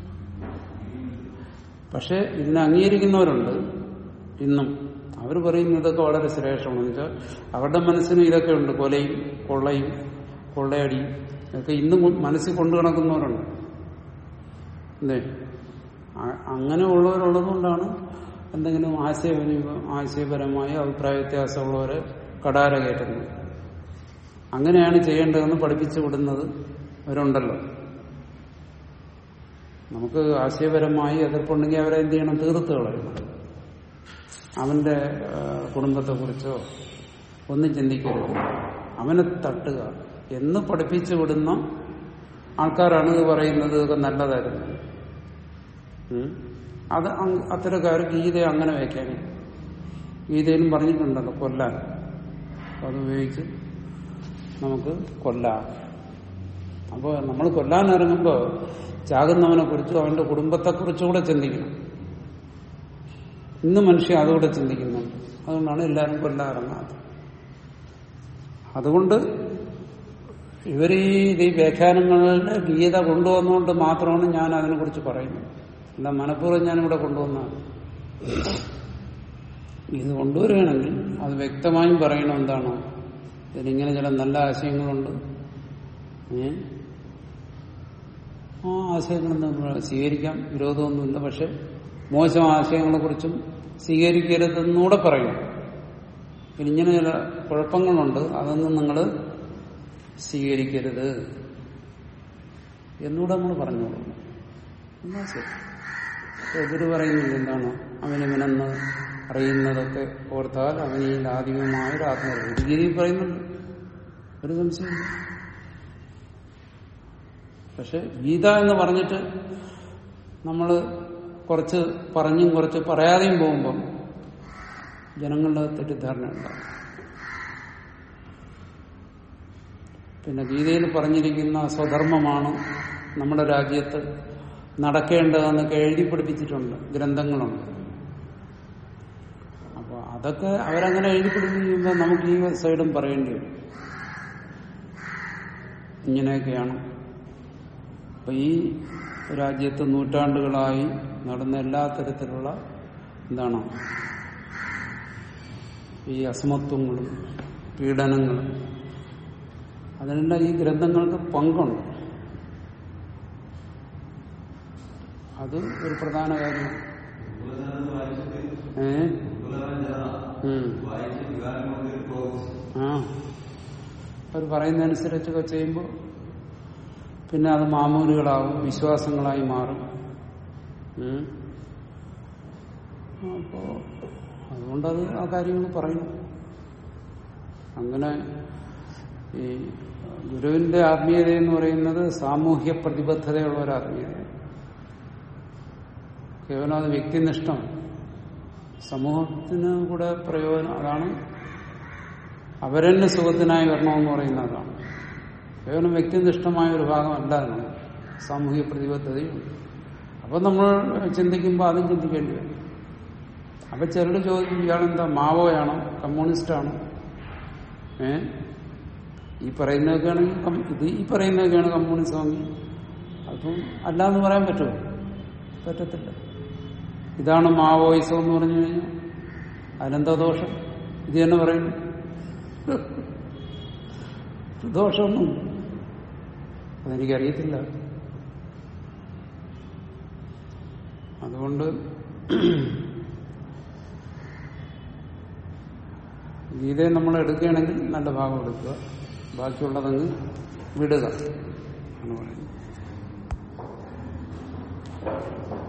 പക്ഷെ ഇതിനെ അംഗീകരിക്കുന്നവരുണ്ട് ഇന്നും അവർ പറയുന്നു ഇതൊക്കെ വളരെ ശ്രേഷ്ഠമാണെന്ന് വെച്ചാൽ അവരുടെ മനസ്സിന് ഇതൊക്കെ ഉണ്ട് കൊലയും കൊള്ളയും കൊള്ളയടിയും ഇതൊക്കെ ഇന്നും കൊ- മനസ്സിൽ കൊണ്ടു കിടക്കുന്നവരുണ്ട് അല്ലേ അ- അങ്ങനെ ഉള്ളവരുള്ളതുകൊണ്ടാണ് എന്തെങ്കിലും ആശയവിനിമയം ആശയപരമായ അഭിപ്രായ വ്യത്യാസമുള്ളവരെ കടാര കയറ്റുന്നത് അങ്ങനെയാണ് ചെയ്യേണ്ടതെന്ന് പഠിപ്പിച്ചു വിടുന്നത് അവരുണ്ടല്ലോ നമുക്ക് ആശയപരമായി എതിർപ്പുണ്ടെങ്കിൽ അവരെ എന്ത് ചെയ്യണം തീർത്ത് കളയണം അവന്റെ ആ, കുടുംബത്തെക്കുറിച്ചോ ഒന്നും ചിന്തിക്കരുത് അവനെ തട്ടുക എന്ന് പഠിപ്പിച്ചു വിടുന്ന ആൾക്കാരാണ് ഇത് പറയുന്നത് ഇതൊക്കെ നല്ലതായിരുന്നു ഉം. അത് അങ് അത്തരക്കാർ ഗീതയെ അങ്ങനെ വയ്ക്കാൻ ഗീതയിലും പറഞ്ഞിട്ടുണ്ടല്ലോ കൊല്ലാൻ അപ്പൊ അത് ഉപയോഗിച്ച് നമുക്ക് കൊല്ലാം അപ്പോൾ നമ്മൾ കൊല്ലാൻ ഇറങ്ങുമ്പോൾ ചാകുന്നവനെ കുറിച്ചും അവന്റെ കുടുംബത്തെക്കുറിച്ചും കൂടെ ചിന്തിക്കണം ഇന്ന് മനുഷ്യൻ അതുകൂടെ ചിന്തിക്കുന്നുണ്ട് അതുകൊണ്ടാണ് എല്ലാവരും കൊല്ലാൻ ഇറങ്ങാത്തത് അതുകൊണ്ട് ഇവർ ഈ ഈ വ്യാഖ്യാനങ്ങളുടെ ഗീത കൊണ്ടുവന്നുകൊണ്ട് മാത്രമാണ് ഞാൻ അതിനെക്കുറിച്ച് പറയുന്നത് അല്ല മനഃപൂർവ്വം ഞാനിവിടെ കൊണ്ടുവന്നതാണ് ഇത് കൊണ്ടുവരികയാണെങ്കിൽ അത് വ്യക്തമായും പറയണം എന്താണ് ഇതിനിങ്ങനെ ചില നല്ല ആശയങ്ങളുണ്ട് ഏ ആ ആശയങ്ങളൊന്നും നമ്മൾ സ്വീകരിക്കാം വിരോധമൊന്നുമില്ല പക്ഷെ മോശം ആശയങ്ങളെ കുറിച്ചും സ്വീകരിക്കരുതെന്നൂടെ പറയണം പിന്നെ ഇങ്ങനെ ചില കുഴപ്പങ്ങളുണ്ട് അതൊന്നും നിങ്ങൾ സ്വീകരിക്കരുത് എന്നൂടെ നമ്മൾ പറഞ്ഞോളൂ എന്നാ ശരി എതിര് പറയുന്നില്ല എന്താണ് അവനിവനെന്ന് അറിയുന്നതൊക്കെ ഓർത്താൽ അവനിൽ ആദ്യമമായ ഒരു ആത്മീയ രീതിയിൽ പറയുന്നുണ്ട് ഒരു സംശയമില്ല പക്ഷെ ഗീത എന്ന് പറഞ്ഞിട്ട് നമ്മൾ കുറച്ച് പറഞ്ഞും കുറച്ച് പറയാതെയും പോകുമ്പം ജനങ്ങളുടെ തെറ്റിദ്ധാരണ ഉണ്ടാകും പിന്നെ ഗീതയിൽ പറഞ്ഞിരിക്കുന്ന സ്വധർമ്മമാണ് നമ്മുടെ രാജ്യത്ത് നടക്കേണ്ടതെന്നൊക്കെ എഴുതി പഠിപ്പിച്ചിട്ടുണ്ട് ഗ്രന്ഥങ്ങളുണ്ട് അപ്പൊ അതൊക്കെ അവരങ്ങനെ എഴുതി പഠിപ്പിക്കുമ്പോൾ നമുക്ക് ഈ സൈഡും പറയേണ്ടി വരും ഇങ്ങനെയൊക്കെയാണ് അപ്പൊ ഈ രാജ്യത്ത് നൂറ്റാണ്ടുകളായി നടന്ന എല്ലാ തരത്തിലുള്ള എന്താണ് ഈ അസമത്വങ്ങളും പീഡനങ്ങളും അതിനെല്ലാം ഈ ഗ്രന്ഥങ്ങൾക്ക് പങ്കുണ്ട് അത് ഒരു പ്രധാന കാര്യമാണ് ഏ ഉം. ആ അവർ പറയുന്നതനുസരിച്ചൊക്കെ ചെയ്യുമ്പോൾ പിന്നെ അത് മാമൂലുകളാവും വിശ്വാസങ്ങളായി മാറും ഉം. അപ്പോ അതുകൊണ്ടത് ആ കാര്യങ്ങൾ പറയുന്നു അങ്ങനെ ഈ ഗുരുവിന്റെ ആത്മീയത എന്ന് പറയുന്നത് സാമൂഹ്യ പ്രതിബദ്ധതയുള്ള ഒരു ആത്മീയതയാണ് കേവലം അത് വ്യക്തിനിഷ്ഠമാണ് സമൂഹത്തിന് കൂടെ പ്രയോജനം അതാണ് അവരെന്നെ സുഖത്തിനായി വരണമെന്ന് പറയുന്ന അതാണ് കേവലം വ്യക്തിനിഷ്ഠമായ ഒരു ഭാഗമല്ല അതിന് സാമൂഹിക പ്രതിബദ്ധതയുണ്ട് അപ്പൊ നമ്മൾ ചിന്തിക്കുമ്പോൾ അതും ചിന്തിക്കേണ്ടി വരും അപ്പൊ ചിലർ ചോദിക്കും ഇയാളെന്താ മാവോയാണോ കമ്മ്യൂണിസ്റ്റാണോ ഏ ഈ പറയുന്നതൊക്കെയാണെങ്കിൽ കം- ഇത് ഈ പറയുന്നതൊക്കെയാണ് കമ്മ്യൂണിസം എങ്കിൽ അപ്പം അല്ലാന്ന് പറയാൻ പറ്റുമോ പറ്റത്തില്ല ഇതാണ് മാവോയിസം എന്ന് പറഞ്ഞു കഴിഞ്ഞാൽ അതിനെന്താ ദോഷം ഇത് തന്നെ പറയുന്നു ദോഷമൊന്നും അതെനിക്കറിയത്തില്ല അതുകൊണ്ട് ഗീതയെ നമ്മൾ എടുക്കുകയാണെങ്കിൽ നല്ല ഭാഗം എടുക്കുക ബാക്കിയുള്ളതങ്ങ് വിടുക എന്ന് പറയുന്നത്